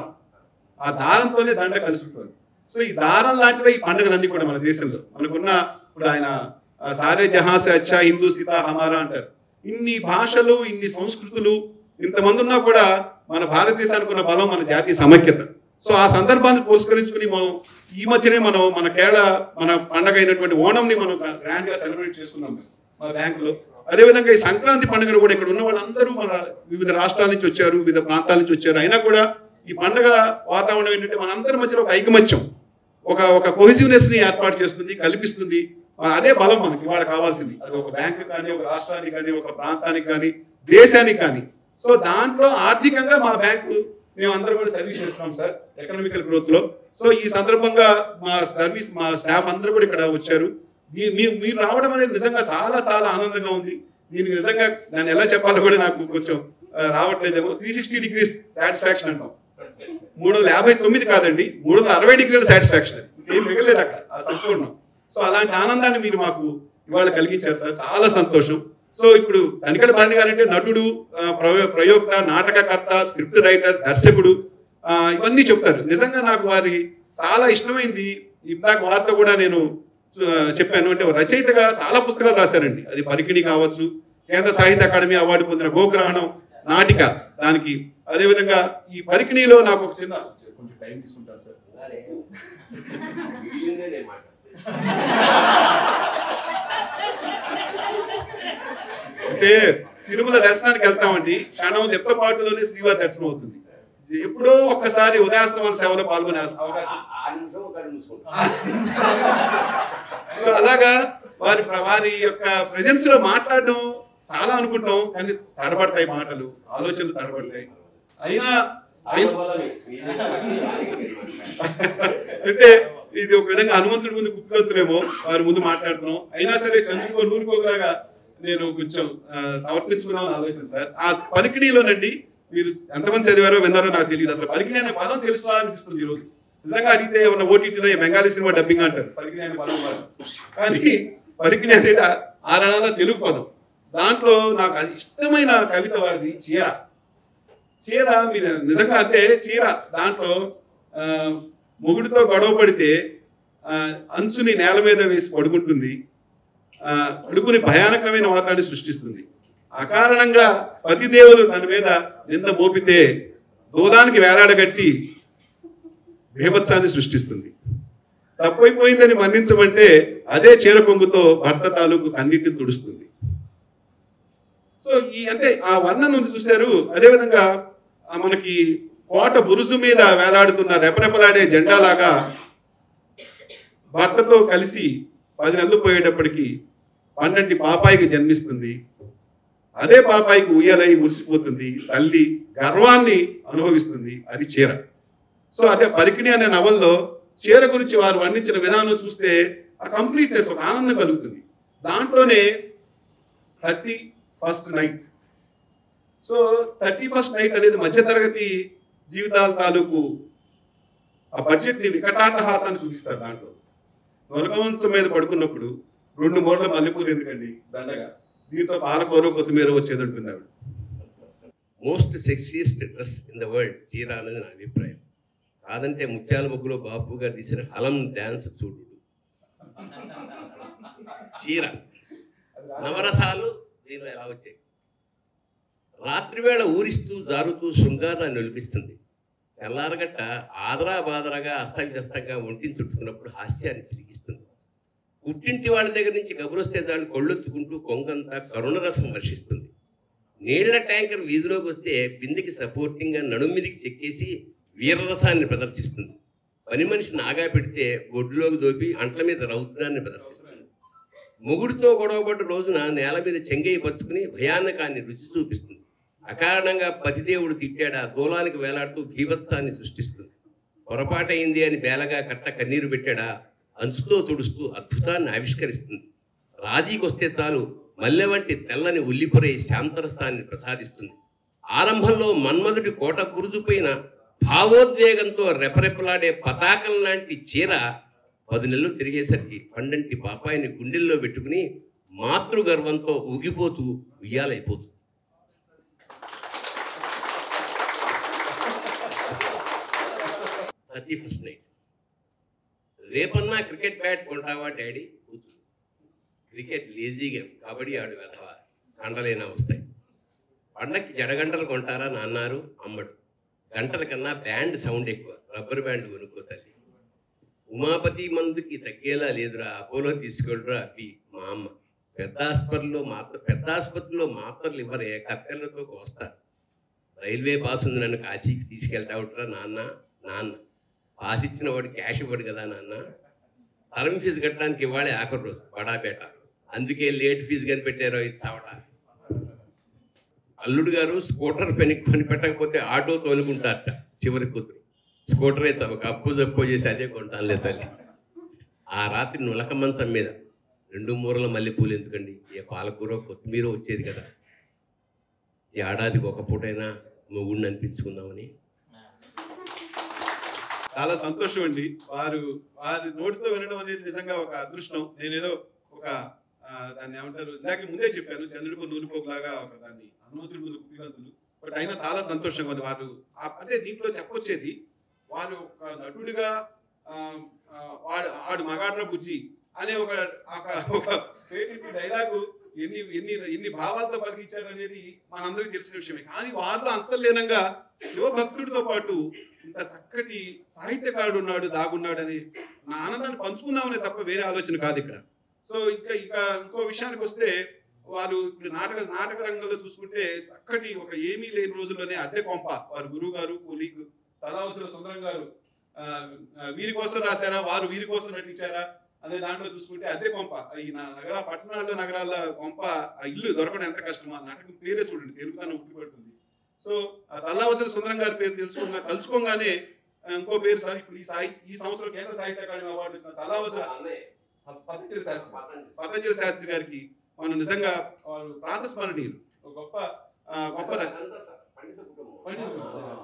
ఆ దారంతోనే దండ కలిసి ఉంటుంది సో ఈ దారం లాంటివే ఈ పండుగలన్నీ కూడా మన దేశంలో మనకున్న ఇప్పుడు ఆయన ఆ, సారే జహాసే అచ్చా హిందూ సీతా హమారా అంటారు ఇన్ని భాషలు ఇన్ని సంస్కృతులు ఇంతమంది ఉన్నా కూడా మన భారతదేశానికి ఉన్న బలం మన జాతీయ సమైక్యత సో ఆ సందర్భాన్ని పురస్కరించుకుని మనం ఈ మధ్యనే మనం మన కేరళ మన పండగ అయినటువంటి ఓణంని మనం గ్రాండ్ గా సెలబ్రేట్ చేసుకున్నాం మన బ్యాంకులో అదేవిధంగా ఈ సంక్రాంతి పండుగను కూడా ఇక్కడ ఉన్న వాళ్ళందరూ మన వివిధ రాష్ట్రాల నుంచి వచ్చారు వివిధ ప్రాంతాల నుంచి వచ్చారు అయినా కూడా ఈ పండుగ వాతావరణం ఏంటంటే మనందరి మధ్యలో ఒక ఐకమత్యం ఒక ఒక కొహిజివ్నెస్ ని ఏర్పాటు చేస్తుంది కల్పిస్తుంది ఆ, అదే బలం మనకి ఇవాళ కావాల్సింది అది ఒక బ్యాంక్ కానీ ఒక రాష్ట్రానికి కానీ ఒక ప్రాంతానికి కానీ దేశానికి కానీ సో దాంట్లో ఆర్థికంగా మా బ్యాంకు మేము అందరం కూడా సర్వీస్ చేస్తున్నాం సార్ ఎకనామికల్ గ్రోత్ లో సో ఈ సందర్భంగా మా సర్వీస్ మా స్టాఫ్ అందరూ కూడా ఇక్కడ వచ్చారు మీ- మీ- మీరు రావడం అనేది నిజంగా చాలా చాలా ఆనందంగా ఉంది దీనికి నిజంగా దాన్ని ఎలా చెప్పాలో కూడా నాకు కొంచెం ఆ, రావట్లేదేమో త్రీ సిక్స్టీ డిగ్రీస్ సాటిస్ఫాక్షన్ అంటాం మూడు వందల యాభై తొమ్మిది కాదండి మూడు వందల అరవై డిగ్రీల సాటిస్ఫాక్షన్ ఇంకేం మిగలేదు అక్కడ ఆ సంపూర్ణం సో అలాంటి ఆనందాన్ని మీరు మాకు ఇవాళ కలిగించారు సార్ చాలా సంతోషం సో ఇప్పుడు తనికల భరణి గారు అంటే నటుడు ఆ, ప్రయో- ప్రయోక్త నాటకకర్త స్క్రిప్ట్ రైటర్ దర్శకుడు ఆ, ఇవన్నీ చెప్తారు నిజంగా నాకు వారి చాలా ఇష్టమైంది ఇందాక వారితో కూడా నేను ఆ, చెప్పాను అంటే ఒక రచయితగా చాలా పుస్తకాలు రాశారండి అది పరికిణి కావచ్చు కేంద్ర సాహిత్య అకాడమీ అవార్డు పొందిన గోగ్రహణం నాటిక దానికి అదేవిధంగా ఈ పరికిణిలో నాకు ఒక చిన్న కొంచెం టైం తీసుకుంటాను సార్ అంటే తిరుమల దర్శనానికి వెళ్తామండి క్షణం పాటులోనే శ్రీవారి దర్శనం అవుతుంది ఎప్పుడో ఒక్కసారి ఉదయాస్తమన సేవలో పాల్గొనే అవకాశం సో అలాగా వారి వారి యొక్క ప్రెజెన్స్ లో మాట్లాడడం చాలా అనుకుంటాం కానీ తడబడతాయి మాటలు ఆలోచనలు తడబడతాయి అయినా అయినా- అంటే ఇది ఒక విధంగా హనుమంతుడి ముందు కుక్కవుతులేమో వారి ముందు మాట్లాడుతున్నాం అయినా సరే చంద్రుకో నూరుకోలాగా నేను కొంచెం ఆ, సమర్పించుకుందామని ఆలోచన సార్ ఆ పలికిడిలోనండి మీరు ఎంతమంది చదివారో విన్నారో నాకు తెలియదు అసలు పలికిడి అనే పదం తెలుసా అనిపిస్తుంది ఈ రోజు నిజంగా అడిగితే ఏమన్నా ఓటీటీలో బెంగాలీ సినిమా డబ్బింగ్ అంటారు పలికిడి అనే పదం కాదు కానీ పలికిడి అనేది ఆ- ఆ రణాల తెలుగు పదం దాంట్లో నాకు అది ఇష్టమైన కవిత వారిది చీర చీర మీరు నిజంగా అంటే చీర దాంట్లో ఆ, మొగుడితో గొడవ పడితే ఆ, అంచుని నేల మీద వేసి పడుకుంటుంది ఆ, పడుకుని భయానకమైన వాతావరణాన్ని సృష్టిస్తుంది అకారణంగా పతిదేవులు తన మీద నింద మోపితే దూదానికి వేలాడగట్టి బీభత్సాన్ని సృష్టిస్తుంది తప్పైపోయిందని మన్నించమంటే అదే చీర కొంగుతో భర్త తాలూకు కన్నిటిని తుడుస్తుంది సో ఈ అంటే ఆ వర్ణన ఉంది చూశారు అదేవిధంగా ఆ మనకి కోట బురుజు మీద వేలాడుతున్న రెపరెపలాడే జెండాలాగా భర్తతో కలిసి పది నెలలు పోయేటప్పటికి పన్నెండు పాపాయికి జన్మిస్తుంది అదే పాపాయికి ఉయ్యలై మురిసిపోతుంది తల్లి గర్వాన్ని అనుభవిస్తుంది అది చీర సో అదే పరికిణి అనే నవల్లో చీర గురించి వారు వర్ణించిన విధానం చూస్తే ఆ కంప్లీట్నెస్ ఒక ఆనందం కలుగుతుంది దాంట్లోనే thirty first night so thirty first night అనేది మధ్యతరగతి జీవితాల తాలూకు ఆ బడ్జెట్ ని వికటాటహాసాన్ని చూపిస్తారు దాంట్లో నొరకవంశం మీద పడుకున్నప్పుడు రెండు మూరల మల్లెపూలు ఎందుకండి దండగా దీంతో పాలకూర కొత్తిమీర వచ్చేది ఉంటుంది ఆవిడ most sexiest dress in the world చీర అనేది నా అభిప్రాయం కాదంటే ముత్యాల ముగ్గులో బాబు గారు తీసిన హలం డ్యాన్స్ చూడు చీర నవరసాలు దీనిలో ఎలా వచ్చాయి రాత్రివేళ ఊరిస్తూ జారుతూ శృంగారాన్ని నిలిపిస్తుంది తెల్లారగట్ట ఆదరా బాదరాగా అస్తవ్యస్తంగా ఒంటిని చుట్టుకున్నప్పుడు హాస్యాన్ని తిరిగిస్తుంది పుట్టింటి వాళ్ళ దగ్గర నుంచి కబురొస్తే దాన్ని కొళ్ళొత్తుకుంటూ కొంగంతా కరుణరసం వర్షిస్తుంది నీళ్ల ట్యాంకర్ వీధిలోకి వస్తే బిందెకి సపోర్టింగ్గా నడుమిదికి చెక్కేసి వీరరసాన్ని ప్రదర్శిస్తుంది పని మనిషి నాగా పెడితే గొడ్డులోకి దోపి అంట్ల మీద రౌద్రాన్ని ప్రదర్శిస్తుంది మొగుడితో గొడవపడ్డ రోజున నేల మీద చెంగయ్య పరుచుకుని భయానకాన్ని రుచి చూపిస్తుంది అకారణంగా పతిదేవుడు తిట్టాడా దూలానికి వేలాడుతూ భీభత్సాన్ని సృష్టిస్తుంది పొరపాటైంది అని బేలగా కట్ట కన్నీరు పెట్టాడా అంచుతో తుడుస్తూ అద్భుతాన్ని ఆవిష్కరిస్తుంది రాజీకి వస్తే చాలు మల్లె వంటి తెల్లని ఉల్లిపొరై శాంతరసాన్ని ప్రసాదిస్తుంది ఆరంభంలో మన్మధుడి కోట కురుజుపోయిన భావోద్వేగంతో రెపరెపలాడే పతాకం లాంటి చీర పది నెలలు తిరిగేసరికి పండంటి పాపాయిని గుండెల్లో పెట్టుకుని మాతృగర్వంతో ఊగిపోతూ ఉయ్యాలైపోతుంది థర్టీ ఫస్ట్ నైట్ రేపన్నా క్రికెట్ బ్యాట్ కొంటావా డాడీ కూతురు క్రికెట్ లేజీ గేమ్ కబడ్డీ ఆడు వెధవా కండలైనా వస్తాయి పండక్కి జడగంటలు కొంటారా నాన్నారు అమ్మడు గంటల కన్నా బ్యాండ్ సౌండ్ ఎక్కువ రబ్బర్ బ్యాండ్ కొనుక్కో తల్లి ఉమాపతి మందుకి తగ్గేలా లేదురా అపోలో తీసుకెళ్ళరా అవి మా అమ్మ పెద్ద ఆసుపత్రిలో మాత్ర పెద్ద ఆసుపత్రిలో మాత్రలు ఇవ్వరే కత్తెలతో కోస్తారు రైల్వే పాస్ ఉంది నన్ను కాశీకి తీసుకెళ్తావుట్రా నాన్న నాన్న పాస్ ఇచ్చిన వాడు క్యాష్ ఇవ్వడు కదా నాన్న టర్మ్ ఫీజు కట్టడానికి ఇవ్వాలి ఆఖరి రోజు బడాపేట అందుకే లేట్ ఫీజు కనిపెట్టారో ఇది చావట అల్లుడు గారు స్కూటర్ పెని కొని పెట్టకపోతే ఆటో తోలుకుంటారట చివరి కూతురు స్కూటరే తమకు అప్పు జప్పు చేసి అదే కొంటానులే తల్లి ఆ రాత్రి నులక మంచం మీద రెండు మూరల మల్లెపూలు ఎందుకండి ఏ పాలకూర కొత్తిమీర వచ్చేది కదా ఈ ఏడాదికి ఒక పూటైనా మొగుడిని అనిపించుకుందామని చాలా సంతోషం అండి వారు వారి నోటితో వినడం అనేది నిజంగా ఒక అదృష్టం నేనేదో ఒక ఆ, దాన్ని ఏమంటారు ఇందాక ముందే చెప్పాను చంద్రుడికి నూలిపోగులాగా ఒక దాన్ని హనుమంతుడి ముందు కుప్పిగంతులు బట్ అయినా చాలా సంతోషంగా ఉంది వారు ఆ- అంటే దీంట్లో చెప్పొచ్చేది వారు ఒక నటుడిగా ఆ, ఆ, వాడు ఆడు మగాడ్ర బుజ్జి అనే ఒక ఒక- ఒక డైలాగు ఎన్ని ఎన్ని ఎన్ని భావాలతో పలికించారు అనేది మనందరికీ తెలిసిన విషయమే కానీ వారిలో అంతర్లీనంగా శివభక్తుడితో పాటు ఇంత చక్కటి సాహిత్యకారుడు ఉన్నాడు దాగున్నాడు అని నా ఆనందాన్ని పంచుకున్నామనే తప్ప వేరే ఆలోచన కాదు ఇక్కడ సో ఇంకా ఇంకా ఇంకో విషయానికి వస్తే వారు ఇప్పుడు నాటక నాటక రంగంలో చూసుకుంటే చక్కటి ఒక ఏమీ లేని రోజుల్లోనే అద్దె కొంప వారు గురువు గారు కూలీగ్ తలావసుల సుందరం గారు ఆ, ఆ, వీరి కోసం రాశారా వారు వీరి కోసం నటించారా అనే దాంట్లో చూసుకుంటే అద్దె కొంప ఈ నా నగర పట్టణాల్లో నగరాల కొంప ఆ ఇల్లు దొరకడం ఎంత కష్టమో ఆ నాటకం పేరే చూడండి తెలుగుతాను ఉట్టిపడుతుంది సో ఆ తల్లావసర సుందరం గారి పేరు తెలుసుకోగా తలుచుకోగానే ఆ, ఇంకో పేరు సార్ ఇప్పుడు ఈ సాయి ఈ సంవత్సరం కేంద్ర సాహిత్య అకాడమీ అవార్డు వచ్చిన తల్లావసర పతంజలి శాస్త్రి పతంజలి శాస్త్రి గారికి మనం నిజంగా వారు ప్రాతస్మరణీయులు ఒక గొప్ప ఆ, గొప్ప ర- పండిత కుటుంబం.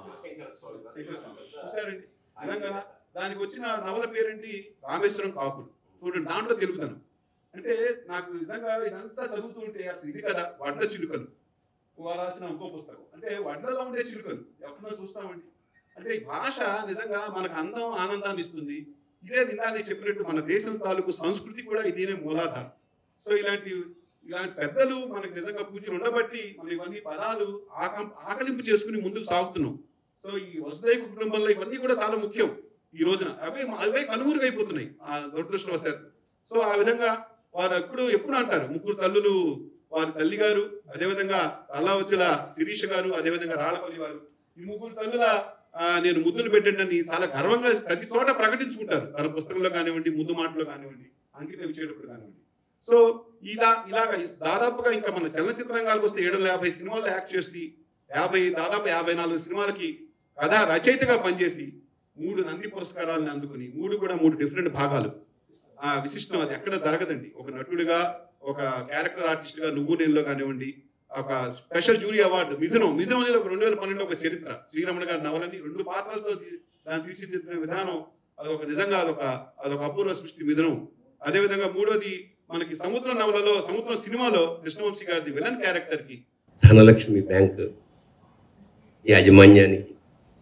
చూశారండి నిజంగా దానికి వచ్చిన నవల పేరేంటి రామేశ్వరం కాపుడు చూడండి దాంట్లో తెలుగుతాను అంటే నాకు నిజంగా ఇదంతా చదువుతుంటే అసలు ఇది కదా వడ్ల చిలుకలు వారు రాసిన ఇంకో పుస్తకం అంటే వడ్లలో ఉండే చిలుకలు ఎక్కడో చూస్తామండి అంటే ఈ భాష నిజంగా మనకు అందం ఆనందాన్ని ఇస్తుంది ఇదే నిందాన్ని చెప్పినట్టు మన దేశం తాలూకు సంస్కృతి కూడా ఇదేనే మూలాధారం సో ఇలాంటి ఇలాంటి పెద్దలు మనకు నిజంగా పూజలు ఉండబట్టి మనం ఇవన్నీ పదాలు ఆకం ఆకలింపు చేసుకుని ముందుకు సాగుతున్నాం సో ఈ వసుదైవ కుటుంబంలో ఇవన్నీ కూడా చాలా ముఖ్యం ఈ రోజున అవే అవే కనుమరుగైపోతున్నాయి ఆ దురదృష్టవశాత్తు సో ఆ విధంగా వారు ఎప్పుడు ఎప్పుడు అంటారు ముగ్గురు తల్లులు వారి తల్లి గారు అదేవిధంగా అల్లావచ్చుల శిరీష గారు అదేవిధంగా రాళ్ళపల్లి వారు ఈ ముగ్గురు తల్లుల ఆ, నేను ముద్దులు పెట్టండి అని చాలా గర్వంగా ప్రతి చోట ప్రకటించుకుంటారు తన పుస్తకంలో కానివ్వండి ముద్దు మాటలో కానివ్వండి అంకితం ఇచ్చేటప్పుడు కానివ్వండి సో ఇలా ఇలాగ దాదాపుగా ఇంకా మన చలనచిత్ర రంగాలకు వస్తే ఏడు వందల యాభై సినిమాల్లో యాక్ట్ చేసి యాభై దాదాపు యాభై నాలుగు సినిమాలకి కథా రచయితగా పనిచేసి మూడు నంది పురస్కారాలను అందుకుని మూడు కూడా మూడు డిఫరెంట్ భాగాలు ఆ విశిష్టం అది ఎక్కడ జరగదండి ఒక నటుడిగా ఒక క్యారెక్టర్ ఆర్టిస్ట్గా నువ్వు నేనులో కానివ్వండి ఒక special jury award Mithunam Mithunam అనేది ఒక రెండు వేల పన్నెండులో ఒక చరిత్ర శ్రీరమణ గారి నవలని రెండు పాత్రలతో తీ- దాన్ని తీర్చిదిద్దిన విధానం అదొక నిజంగా అదొక అదొక అపూర్వ సృష్టి మిథునం అదేవిధంగా మూడోది మనకి సముద్ర నవలలో సముద్రం సినిమాలో కృష్ణవంశీ గారిది విలన్ క్యారెక్టర్కి ధనలక్ష్మి బ్యాంక్ యాజమాన్యానికి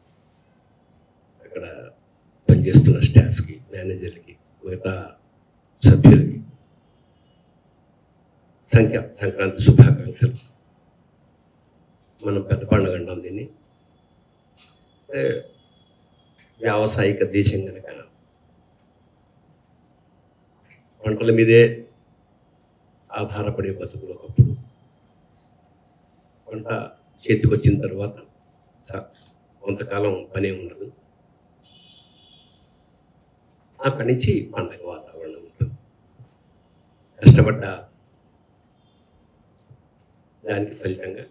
అక్కడ పనిచేస్తున్న స్టాఫ్కి మేనేజర్లకి మిగతా సభ్యులకి సంఖ్య సంక్రాంతి శుభాకాంక్షలు మనం పెద్ద పండుగ అంటాం దీన్ని అంటే వ్యావసాయిక దేశం కనుక పంటల మీదే ఆధారపడే బతుకులు ఒకప్పుడు పంట చేతికి వచ్చిన తర్వాత స- కొంతకాలం పనే ఉండదు అక్కడి నుంచి పండగ వాతావరణం ఉంటుంది కష్టపడ్డ దానికి ఫలితంగా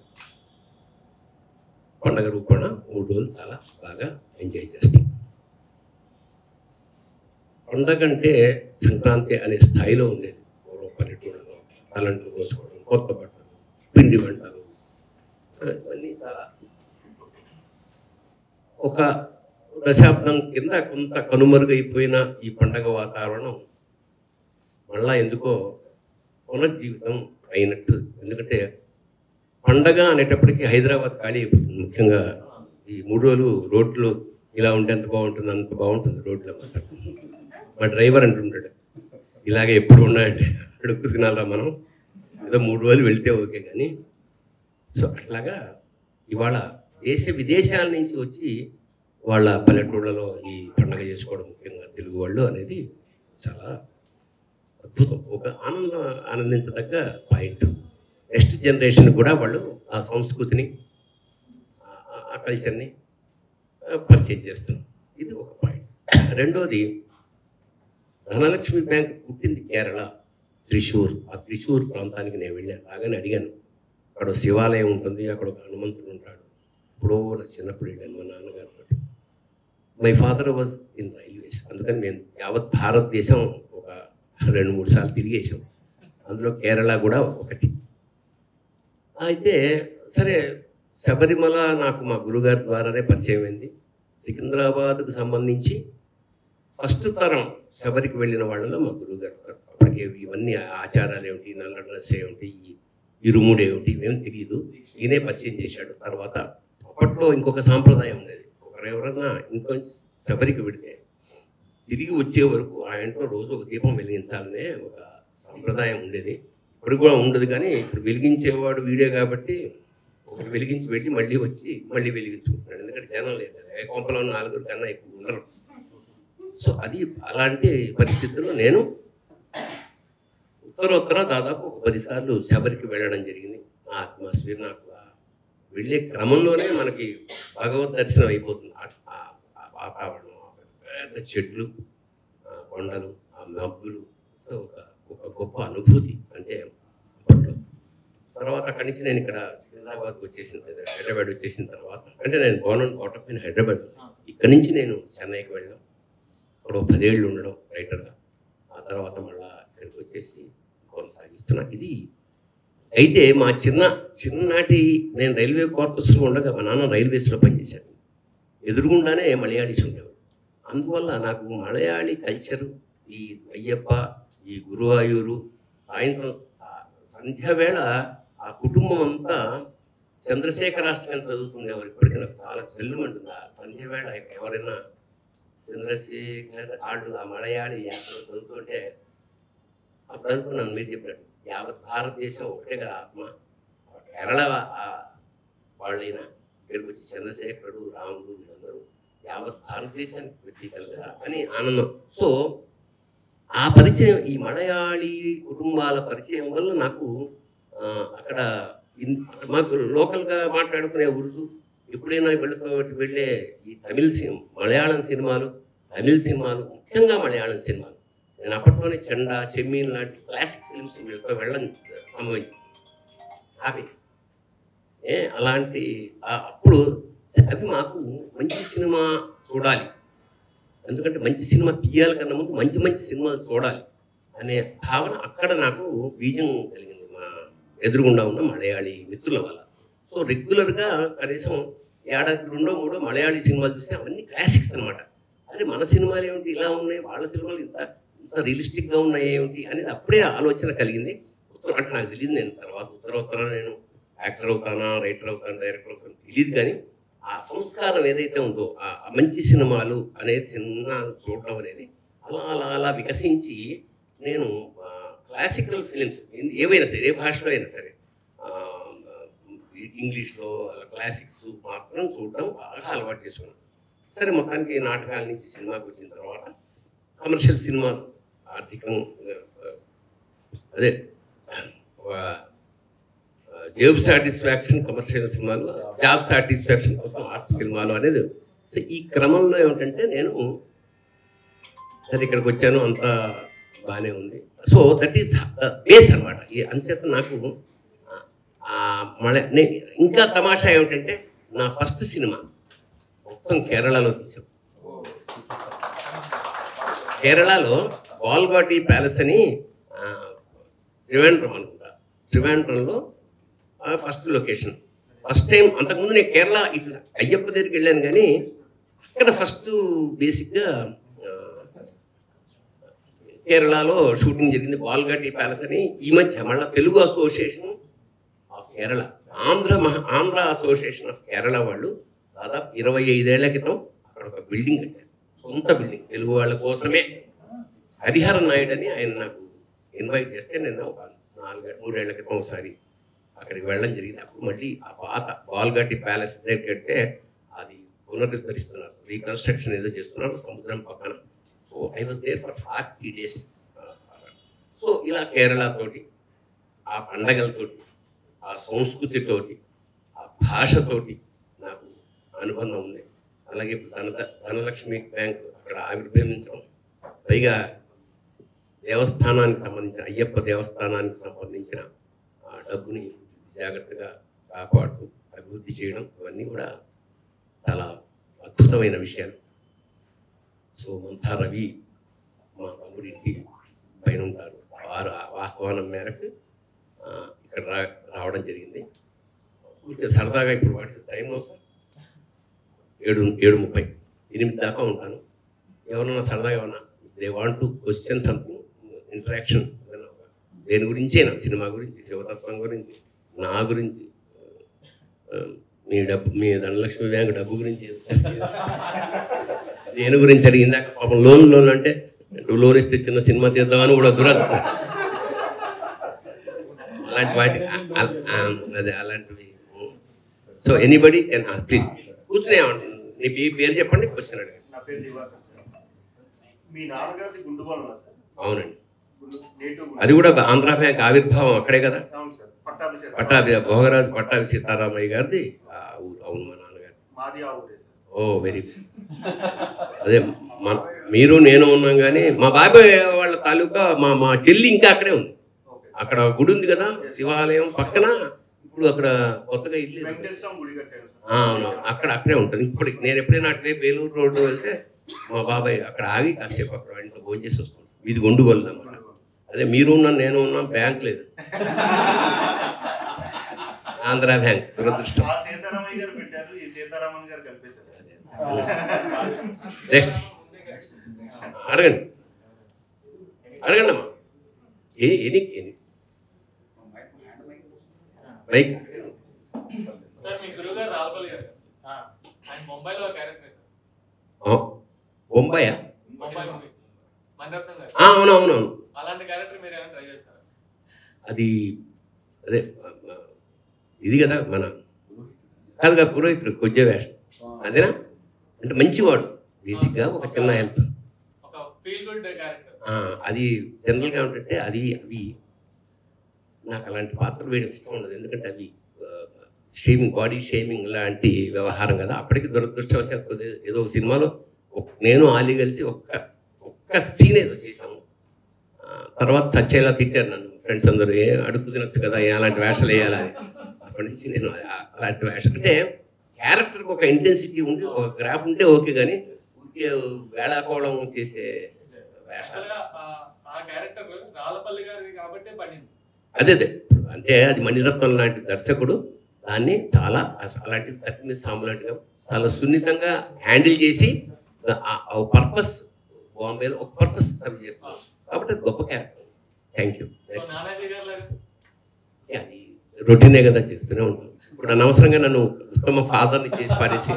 పండగ రూపాన మూడు రోజులు చాలా బాగా ఎంజాయ్ చేస్తాం పండగ అంటే సంక్రాంతి అనే స్థాయిలో ఉండేది పూర్వం పల్లెటూళ్ళలో తలంట్లు కోసుకోవడం కొత్త బట్టలు పిండి వంటలు ఇవన్నీ చాలా ఒక దశాబ్దం కింద కొంత కనుమరుగైపోయిన ఈ పండగ వాతావరణం మళ్ళా ఎందుకో పునర్జీవితం అయినట్టు ఎందుకంటే పండగ అనేటప్పటికీ హైదరాబాద్ ఖాళీ అయిపోతుంది ముఖ్యంగా ఈ మూడు రోజులు రోడ్లు ఇలా ఉంటే ఎంత బాగుంటుంది అంత బాగుంటుంది రోడ్లు అన్నమాట మా డ్రైవర్ అంటుంటాడు ఇలాగే ఎప్పుడు ఉన్నాయంటే అడుక్కు తినాలరా మనం ఏదో మూడు రోజులు వెళ్తే ఓకే కానీ సో అట్లాగా ఇవాళ దేశ విదేశాల నుంచి వచ్చి వాళ్ళ పల్లెటూళ్ళలో ఈ పండగ చేసుకోవడం ముఖ్యంగా తెలుగు వాళ్ళు అనేది చాలా అద్భుతం ఒక ఆనందం ఆనందించదగ్గ పాయింట్ నెక్స్ట్ జనరేషన్ కూడా వాళ్ళు ఆ సంస్కృతిని ఆ- ఆ- ఆ కల్చర్ని పరిచయం చేస్తున్నారు ఇది ఒక పాయింట్ రెండోది ధనలక్ష్మి బ్యాంక్ పుట్టింది కేరళ త్రిశూర్ ఆ త్రిశూర్ ప్రాంతానికి నేను వెళ్ళాను బాగానే అడిగాను అక్కడ ఒక శివాలయం ఉంటుంది అక్కడ ఒక హనుమంతుడు ఉంటాడు ఇప్పుడు నా చిన్నప్పుడు వెళ్ళాను మా నాన్నగారితో my father was in railways అందుకని మేము యావత్ భారతదేశం ఒక రెండు మూడు సార్లు తిరిగేసాం అందులో కేరళ కూడా ఒకటి అయితే సరే శబరిమల నాకు మా గురుగారి ద్వారానే పరిచయం అయింది సికింద్రాబాద్కు సంబంధించి ఫస్ట్ తరం శబరికి వెళ్ళిన వాళ్ళలో మా గురుగారు ఉన్నారు. అప్పటికే ఇవన్నీ ఆచారాలు ఏమిటి నల్ల డ్రెస్ ఏమిటి ఈ ఇరుముడు ఏమిటి ఇవేం తెలియదు ఈయనే పరిచయం చేశాడు తర్వాత అప్పట్లో ఇంకొక సాంప్రదాయం ఉండేది ఒకరు ఎవరన్నా ఇంకొంచెం శబరికి పెడితే తిరిగి వచ్చే వరకు ఆ ఇంట్లో రోజు ఒక దీపం వెలిగించాలనే ఒక సాంప్రదాయం ఉండేది ఇప్పుడు కూడా ఉండదు కానీ ఇప్పుడు వెలిగించేవాడు వీడే కాబట్టి ఒకటి వెలిగించి పెట్టి మళ్ళీ వచ్చి మళ్ళీ వెలిగించుకుంటున్నాడు ఎందుకంటే జనం లేదు కదా. ఏ కొంపలో నాలుగురు కన్నా ఎక్కువ ఉండరు సో అది అలాంటి పరిస్థితుల్లో నేను ఉత్తరోత్తర దాదాపు ఒక పది సార్లు శబరికి వెళ్ళడం జరిగింది ఆ అట్మాస్ఫియర్ నాకు ఆ వెళ్ళే క్రమంలోనే మనకి భగవద్ దర్శనం అయిపోతుంది ఆ- ఆ- ఆ వాతావరణం ఆ పెద్ద చెట్లు ఆ కొండలు ఆ మబ్బులు సో ఒక ఒక గొప్ప అనుభూతి అంటే అప్పట్లో తర్వాత అక్కడి నుంచి నేను ఇక్కడ సికింద్రాబాద్కి వచ్చేసిన తర్వాత, హైదరాబాద్ వచ్చేసిన తర్వాత అంటే నేను బోర్న్ కోటప్ ఇన్ హైదరాబాద్ ఇక్కడి నుంచి నేను చెన్నైకి వెళ్ళడం అక్కడ ఒక పదేళ్ళు ఉండడం రైటర్గా ఆ తర్వాత మళ్ళా ఇక్కడికి వచ్చేసి కొనసాగిస్తున్నా ఇది అయితే మా చిన్న చిన్ననాటి నేను రైల్వే క్వార్టర్స్లో ఉండగా మా నాన్న రైల్వేస్లో పనిచేశాను ఎదురుగుండానే మలయాళీస్ ఉండేవారు అందువల్ల నాకు మలయాళీ కల్చరు ఈ అయ్యప్ప ఈ గురువాయూరు సాయంత్రం స- సంధ్య వేళ ఆ కుటుంబం అంతా చంద్రశేఖరాష్టకం చదువుతుంది ఎవరు ఇప్పటికీ నాకు చాలా చెల్లుమంటుంది ఆ సంధ్య వేళ ఎవరైనా చంద్రశేఖర్ ఆడు ఆ మలయాళీ యాసలో చదువుతుంటే అప్పుడు అనుకున్నాను మీరు చెప్పినట్టు యావత్ భారతదేశం ఒకటే కదా ఆత్మ కేరళ ఆ వాళ్ళైనా ఇక్కడికి వచ్చి చంద్రశేఖరుడు రాముడు వీళ్ళందరూ యావత్ భారతదేశానికి ప్రతీకలు కదా అని ఆనందం సో ఆ పరిచయం ఈ మలయాళీ కుటుంబాల పరిచయం వల్ల నాకు ఆ, అక్కడ ఇన్- మాకు లోకల్గా మాట్లాడుకునే ఉర్దూ ఎప్పుడైనా వెళుతూ వెళ్ళే ఈ తమిళ సినిమా మలయాళం సినిమాలు తమిళ సినిమాలు ముఖ్యంగా మలయాళం సినిమాలు నేను అప్పట్లోనే చెండా చెమ్మీన్ లాంటి క్లాసిక్ ఫిల్మ్స్ వీళ్ళతో వెళ్ళడం సంభవించింది హ్యాపీ ఏ అలాంటి ఆ- అప్పుడు అవి మాకు మంచి సినిమా చూడాలి ఎందుకంటే మంచి సినిమా తీయాలి కన్నా ముందు మంచి మంచి సినిమాలు చూడాలి అనే భావన అక్కడ నాకు బీజం కలిగింది మా ఎదురుగుండా ఉన్న మలయాళీ మిత్రుల వల్ల సో రెగ్యులర్గా కనీసం ఏడాది రెండో మూడో మలయాళీ సినిమాలు చూస్తే అవన్నీ క్లాసిక్స్ అనమాట అరే మన సినిమాలు ఏమిటి ఇలా ఉన్నాయి వాళ్ళ సినిమాలు ఇంత ఇంత రియలిస్టిక్గా ఉన్నాయి ఏమిటి అనేది అప్పుడే ఆలోచన కలిగింది ఉత్తరం అంటే నాకు తెలియదు నేను తర్వాత ఉత్తర ఉత్తర నేను యాక్టర్ అవుతానా రైటర్ అవుతానా డైరెక్టర్ అవుతానా తెలియదు కానీ ఆ సంస్కారం ఏదైతే ఉందో ఆ ఆ మంచి సినిమాలు అనేది సినిమా చూడటం అనేది అలా అలా అలా వికసించి నేను క్లాసికల్ ఫిలిమ్స్ ఏవైనా సరే ఏ భాషలో అయినా సరే ఆ, ఇంగ్లీష్లో క్లాసిక్స్ మాత్రం చూడటం బాగా అలవాటు చేసుకున్నాను సరే మొత్తానికి నాటకాల నుంచి సినిమాకి వచ్చిన తర్వాత కమర్షియల్ సినిమా ఆర్థికం ఆ, అదే ఆ, జేబ్ సాటిస్ఫాక్షన్ కమర్షియల్ సినిమాలు జాబ్ సాటిస్ఫాక్షన్ కోసం ఆర్ట్ సినిమాలు అనేది సో ఈ క్రమంలో ఏమిటంటే నేను సరే ఇక్కడికి వచ్చాను అంత బాగానే ఉంది సో దట్ ఈస్ బేస్ అనమాట ఈ అంచేత నాకు ఆ, మళ్ళీ నే- ఇంకా తమాషా ఏమిటంటే నా ఫస్ట్ సినిమా మొత్తం కేరళలో తీసాం కేరళలో వాల్బాటి ప్యాలెస్ అని ఆ, త్రివేంద్రం అనుకుంటా త్రివేంద్రంలో ఫస్ట్ లొకేషన్ ఫస్ట్ టైం అంతకుముందు నేను కేరళ ఇట్లా అయ్యప్ప దగ్గరికి వెళ్ళాను కానీ అక్కడ ఫస్ట్ బేసిక్గా ఆ, కేరళలో షూటింగ్ జరిగింది బాల్ఘాటి ప్యాలెస్ అని ఈ మధ్య మళ్ళీ Telugu association of Kerala Andhra Maha Andhra association of Kerala వాళ్ళు దాదాపు ఇరవై ఐదేళ్ల క్రితం అక్కడ ఒక బిల్డింగ్ కట్టారు సొంత బిల్డింగ్ తెలుగు వాళ్ళ కోసమే హరిహరన్ నాయుడు అని ఆయన నాకు ఇన్వైట్ చేస్తే నేను ఒక నాలుగు మూడేళ్ల క్రితం ఒకసారి అక్కడికి వెళ్ళడం జరిగింది అప్పుడు మళ్ళీ ఆ పాత బాల్ఘాటి ప్యాలెస్ దగ్గర కడితే అది పునరుద్ధరిస్తున్నారు రీకన్స్ట్రక్షన్ ఏదో చేస్తున్నారు సముద్రం పక్కన so I was there for forty days so ఇలా కేరళ తోటి ఆ పండగలతోటి ఆ సంస్కృతితోటి ఆ భాషతోటి నాకు అనుబంధం ఉంది అలాగే ఇప్పుడు ధన ధనలక్ష్మి బ్యాంక్ అక్కడ ఆవిర్భవించడం పైగా దేవస్థానానికి సంబంధించిన అయ్యప్ప దేవస్థానానికి సంబంధించిన ఆ డబ్బుని జాగ్రత్తగా కాపాడుతూ అభివృద్ధి చేయడం ఇవన్నీ కూడా చాలా అద్భుతమైన విషయాలు సో మంతా రవి మా తమ్ముడి ఇంటి పైన ఉంటారు వారు ఆహ్వానం మేరకు ఆ, ఇక్కడ రా రావడం జరిగింది ఊరికే సరదాగా ఇప్పుడు వాటి టైంలో సార్ ఏడు ఏడు ముప్పై ఎనిమిది దాకా ఉంటాను ఎవరన్నా సరదాగా ఏమన్నా they want to question something interaction దేని గురించేనా సినిమా గురించి శివతత్వం గురించి నా గురించి ఆ, మీ డబ్బు మీ ధనలక్ష్మి బ్యాంక్ డబ్బు గురించి సార్ దేని గురించి అడిగిందాక పాపం లోన్ లోన్ అంటే నువ్వు లోన్ ఇస్తే చిన్న సినిమా తీద్దామని కూడా దురదృష్టం అలాంటి వాటి ఆ- ఆ- ఆ- అదే అలాంటివి సో ఎనీబడి కెన్ ప్లీజ్ కూర్చునే నీ పే- పేరు చెప్పండి క్వశ్చన్ అడగండి నా పేరు దివాకర్ సార్ మీ నాన్నగారిది గుండుగోళం సార్ అవునండి గుండు నేటివ్ అది కూడా ఒక ఆంధ్ర బ్యాంక్ ఆవిర్భావం అక్కడే కదా అవును సార్ పట్టాభిషేకం పట్టాభి భోగరాజు పట్టాభి సీతారామయ్య గారిది ఆ ఊరు అవును మా నాన్నగారు మాది ఆ ఊరే సార్ ఓ వెరీ అదే మన మీరు నేను ఉన్నాం కానీ మా బాబాయ్ వాళ్ళ తాలూకా మా మా చెల్లి ఇంకా అక్కడే ఉంది ఓకే అక్కడ గుడి ఉంది కదా శివాలయం పక్కన ఇప్పుడు అక్కడ కొత్తగా ఇల్లు వెంకటేశ్వరం గుడి కట్టారు ఆ, అవును అక్కడ అక్కడే ఉంటుంది ఇప్పుడు నేను ఎప్పుడైనా అటువైపు వేలూరు రోడ్డు వెళ్తే మా బాబాయ్ అక్కడ ఆగి కాసేపు అక్కడ ఇంట్లో భోజనం చేసి వస్తాం ఇది గొండుగోలు అన్నమాట అదే మీరు ఉన్నాం నేను ఉన్నాం బ్యాంక్ లేదు ఆంధ్ర బ్యాంక్ దురదృష్టం ఆ సీతారామయ్య గారు పెట్టారు ఈ సీతారామన్ గారు కలిపేశారు నెక్స్ట్ అడగండి అడగండి అమ్మా ఏ ఎని ఎని మైక్ సార్ మీ గురువుగారు రాల్పల్లి గారు ఆయన ముంబైలో క్యారెక్టర్ సార్ ఓ, బొంబాయా ముంబై మూవీ మణిరత్నం గారు ఆ, అవును అవును అవును అలాంటి క్యారెక్టర్ మీరు ఏమైనా ట్రై చేస్తారా అది అదే ఆ, ఆ, ఇది కదా మన కాదు కదా పురోహితుడు కొద్దిగా వేషం అదేనా అంటే మంచివాడు బేసిక్గా ఒక చిన్న హెల్ప్ ఒక ఫీల్ గుడ్ క్యారెక్టర్ అది జనరల్గా ఏంటంటే అది అవి నాకు అలాంటి పాత్రలు వేయడం ఇష్టం ఉండదు ఎందుకంటే అవి షేమింగ్ బాడీ షేమింగ్ లాంటి వ్యవహారం కదా అప్పటికి దురదృష్టవశాత్తు ఏదో- ఏదో ఒక సినిమాలో ఒక్- నేను ఆలి కలిసి ఒక్క ఒక్క సీన్ ఏదో చేశాము ఆ, తర్వాత చచ్చేలా తిట్టారు నన్ను ఫ్రెండ్స్ అందరూ ఏ అడుగు తినొచ్చు కదా ఏ అలాంటి వేషాలు వేయాలా అని. అప్పటి నుంచి నేను ఆ- అలాంటి వేషం అంటే క్యారెక్టర్కి ఒక ఇంటెన్సిటీ ఉండి ఒక గ్రాఫ్ ఉంటే ఓకే కానీ ఊరికే వేళాకోళం చేసే వేషాలు యాక్చువల్గా ఆ క్యారెక్టర్ రాళ్ళపల్లి గారిది కాబట్టే పడింది అదే అదే అంటే అది మణిరత్నం లాంటి దర్శకుడు దాన్ని చాలా అస- అలాంటి కత్తిని సాము లాంటిగా చాలా సున్నితంగా హ్యాండిల్ చేసి పర్పస్ బాంబేలో ఒక పర్పస్ సర్వ్ చేస్తున్నాం కాబట్టి అది గొప్ప character thank you so Nanaji గారు లాగా అది రొటీనే కదా చేస్తూనే ఉంటాం ఇప్పుడు అనవసరంగా నన్ను ఉత్తమ ఫాదర్ని చేసి పారేసి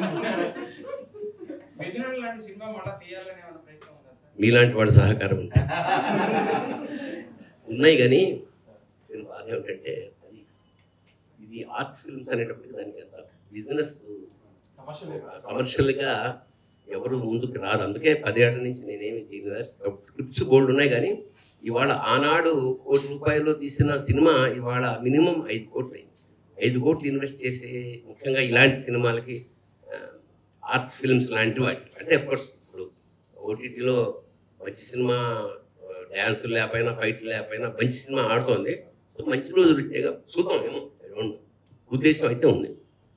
మిథునుడు లాంటి సినిమా మళ్ళీ తీయాలని ఏమైనా ప్రయత్నం ఉందా సార్ మీలాంటి వాళ్ళ సహకారం ఉంది ఉన్నాయి కానీ నేను బాధ ఏమిటంటే అది ఇది ఆర్ట్ ఫిల్మ్స్ అనేటప్పటికి దానికి అంత బిజినెస్ కమర్షియల్గా ఎవరు ముందుకు రారు అందుకే పదేళ్ల నుంచి నేనేమి చేయలేదు స్క్రిప్ట్స్ బోల్డ్ ఉన్నాయి కానీ ఇవాళ ఆనాడు కోటి రూపాయలు తీసిన సినిమా ఇవాళ మినిమం ఐదు కోట్లు అయింది ఐదు కోట్లు ఇన్వెస్ట్ చేసి ముఖ్యంగా ఇలాంటి సినిమాలకి ఆర్ట్ ఫిల్మ్స్ లాంటి వాటి అంటే కోర్స్ ఇప్పుడు ఓటీటీలో మంచి సినిమా డ్యాన్సులు లేకపోయినా ఫైట్లు లేకపోయినా మంచి సినిమా ఆడుతోంది సో మంచి రోజులు వచ్చాయి చూద్దాం ఏమో I don't know. ఉద్దేశం అయితే ఉంది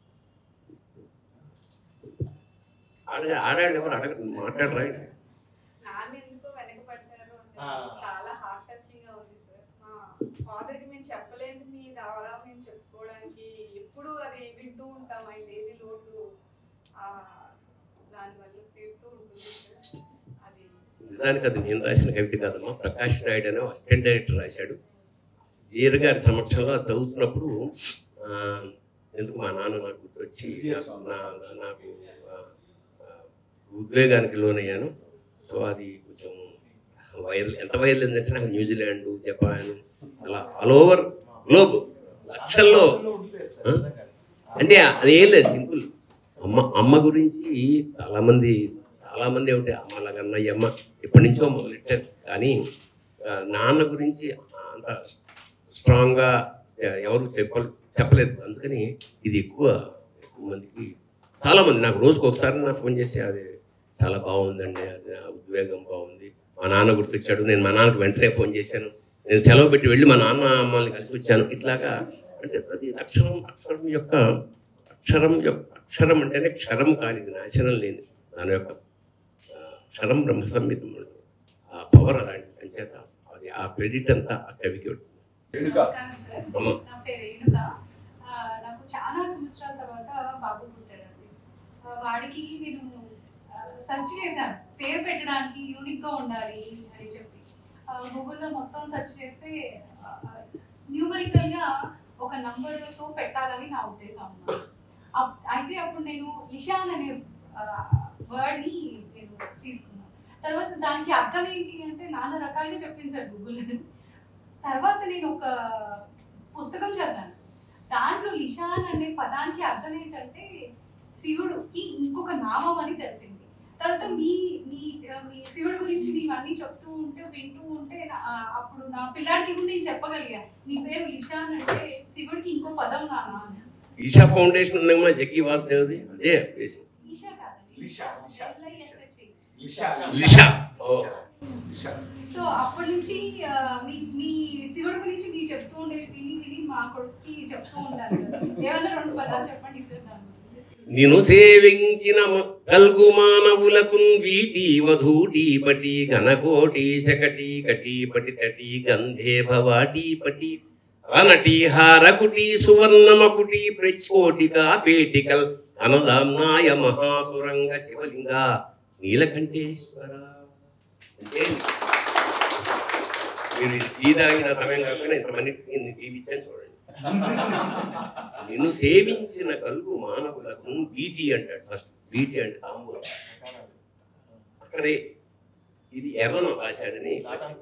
ఆడ ఆడాళ్ళు ఎవరు అడగ మాట్లాడరా నాన్న ఎందుకో వెనకబడ్డారు అని చాలా హార్ట్ టచింగ్ గా ఉంది సార్ మా ఫాదర్ కి మేము చెప్పలేదు మీ ద్వారా మేము చెప్పుకోవడానికి ఎప్పుడు అది వింటూ ఉంటాం ఆయన లేని లోటు ఆ, దానివల్ల తీరుతూ ఉంటుంది సార్ అది నిజానికి అది నేను రాసిన కవిత కాదమ్మా ప్రకాష్ నాయుడు అనే అసిస్టెంట్ డైరెక్టర్ రాశాడు జీర్ గారి సమక్షంలో అది చదువుతున్నప్పుడు ఆ, ఎందుకు మా నాన్న నాకు గుర్తొచ్చి నా- నా- నాకు ఆ, ఆ, ఉద్వేగానికి లోనయ్యాను సో అది కొంచెం వైరల్ ఎంత వైరల్ ఏంటంటే నాకు న్యూజిలాండ్ జపాన్ అలా ఆల్ ఓవర్ గ్లోబ్ లక్షల్లో ఆ? అంటే అదేం లేదు సింపుల్ అమ్మ అమ్మ గురించి చాలామంది చాలామంది ఏమిటి అమ్మ లాగన్న ఈ అమ్మ ఎప్పటి నుంచో మొదలెట్టారు కానీ ఆ, నాన్న గురించి అంత స్ట్రాంగ్గా ఎవరు చెప్ప చెప్పలేదు అందుకని ఇది ఎక్కువ ఎక్కువ మందికి చాలామంది నాకు రోజుకు ఒకసారి నాకు ఫోన్ చేసి అది చాలా బాగుందండి అది ఆ ఉద్వేగం బాగుంది మా నాన్న గుర్తొచ్చాడు నేను మా నాన్నకు వెంటనే ఫోన్ చేశాను నేను సెలవు పెట్టి వెళ్ళి మా నాన్న అమ్మల్ని కలిసి వచ్చాను ఇట్లాగా అంటే అది అక్షరం అక్షరం యొక్క అక్షరం యొక్క అక్షరం అంటేనే క్షరం కానిది నాశనం లేని దాని యొక్క ఆ, క్షరం బ్రహ్మ సంహితం ఆ పవర్ అలాంటిది అంచేత అది ఆ క్రెడిట్ అంతా ఆ కవికి ఉంటుంది నమస్కారం సార్. అమ్మ. నా పేరు రేణుక ఆ, నాకు చాలా సంవత్సరాల తర్వాత బాబు పుట్టాడండి ఆ, వాడికి నేను సెర్చ్ చేశాను పేరు పెట్టడానికి యూనిక్ గా ఉండాలి అని చెప్పి ఆ, గూగుల్లో మొత్తం సెర్చ్ చేస్తే న్యూమరికల్ గా ఒక నంబర్ తో పెట్టాలని నా ఉద్దేశం అన్నమాట. అప్- అయితే అప్పుడు నేను లిషాన్ అనే వర్డ్ ని నేను తీసుకున్నాను తర్వాత దానికి అర్థం ఏంటి అంటే నానా రకాలుగా చెప్పింది సార్ గూగుల్ తర్వాత నేను ఒక పుస్తకం చదివాను సార్ దాంట్లో లిషాన్ అనే పదానికి అర్థం ఏంటంటే శివుడుకి ఇంకొక నామం అని తెలిసింది తర్వాత మీ మీ మీ శివుడు గురించి మేము అన్ని చెప్తూ ఉంటే వింటూ ఉంటే నా- ఆ, అప్పుడు నా పిల్లాడికి కూడా నేను చెప్పగలిగా నీ పేరు లిషాన్ అంటే శివుడికి ఇంకో పదం నానా అని ఈషా ఫౌండేషన్ ఉందమ్మా జగ్గి వాసుదేవ్ది అదే బేసిక్ ఈషా కాదండి లిషా, లిషా. LISHA. లిషా ఓ సో అప్పటి నుంచి ఆ, మీ మీ శివుడు గురించి మీరు చెప్తూ ఉండేవి విని విని మా కొడుకుకి చెప్తూ ఉంటాను సార్ ఏమన్నా రెండు పదాలు చెప్పండి సార్ దాని గురించి నిను సేవించిన మ- కల్గు మానవులకు వీటి వధూటి పటి ఘనకోటి శకటి కటి పటి తటి గంధే భవాటి పటి అనటి హారకుటి సువర్ణమకుటి ప్రచోటిక పేటికల్ అనదామ్నాయ మహాపురంగ శివలింగ నీలకంఠేశ్వర అంటే మీరు ఇది టీ తాగిన సమయం కాకుండా ఇంతమందికి నేను టీ ఇచ్చాను చూడండి నిన్ను సేవించిన కలుగు మానవులకు బీటీ అంటాడు ఫస్ట్ బీటీ అంటే తాంబూలం అక్కడే ఇది ఎర్రను రాశాడని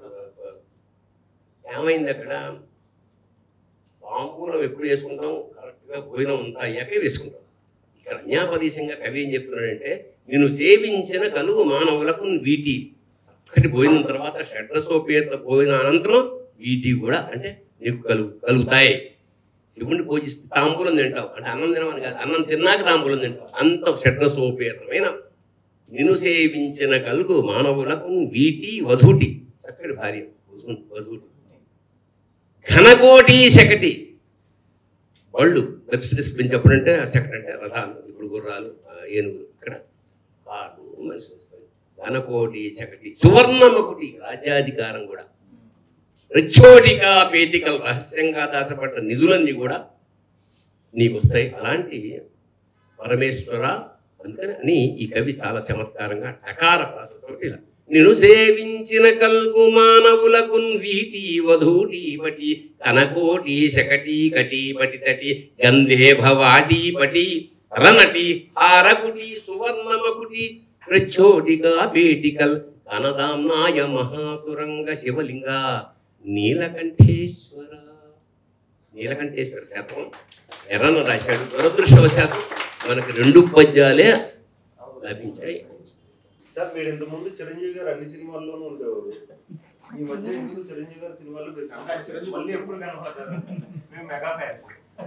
ఏమైంది అక్కడ తాంబూలం ఎప్పుడు వేసుకుంటాం కరెక్ట్గా భోజనం అంతా అయ్యాకే వేసుకుంటాం ఇక్కడ అన్యాపదేశంగా కవి ఏం చెప్తున్నాడంటే నేను సేవించిన కలుగు మానవులకు వీటి అక్కడి భోజనం తర్వాత షడ్రసోపేత భోజన అనంతరం వీటి కూడా అంటే నీకు కలుగు కలుగుతాయి శివుణ్ణి పూజిస్తే తాంబూలం తింటావు అంటే అన్నం తినమని కాదు అన్నం తిన్నాక తాంబూలం తింటావు అంత షడ్రసోపేతమైన నిన్ను సేవించిన కలుగు మానవులకు వీటి వధూటి చక్కటి భార్య వధూ- వధూటి ఘనకోటి శకటి బళ్ళు మెర్సిడీస్ బెంచ్ అప్పుడంటే ఆ శకటి అంటే రథాలు ఇప్పుడు గుర్రాలు ఆ ఏనుగులు ఇక్కడ కార్లు మెర్సిడీస్ బెంచ్ ఘనకోటి శకటి సువర్ణమకుటి రాజ్యాధికారం కూడా రిచ్చోటిక పేటికల్ రహస్యంగా దాచబడ్డ నిధులన్నీ కూడా నీకు వస్తాయి అలాంటి పరమేశ్వర అందుకని అని ఈ కవి చాలా చమత్కారంగా టకార భాషతో ఇలా నిన్ను సేవించిన కల్గు మానవులకు వీటి వధూటి పటి కనకోటి శకటి కటి పటి తటి గంధే భవాటి పటి రనటి హారకుటి సువర్ణమకుటి ప్రచోటిగా పేటికల్ కనదాంనాయ మహాతురంగ శివలింగ నీలకంఠేశ్వర నీలకంఠేశ్వర శాతం ఎర్రన రాశాడు దురదృష్టవశాత్తు మనకు రెండు పద్యాలే లభించాయి సార్ మీరు ఇంత ముందు చిరంజీవి గారు అన్ని సినిమాల్లోనూ ఉండేవారు ఈ మధ్య ఎందుకు చిరంజీవి గారి సినిమాల్లో మీరు కనపడరు? చిరంజీవి మళ్ళీ ఎప్పుడు కనపడతారు మేము మెగా ఫ్యాన్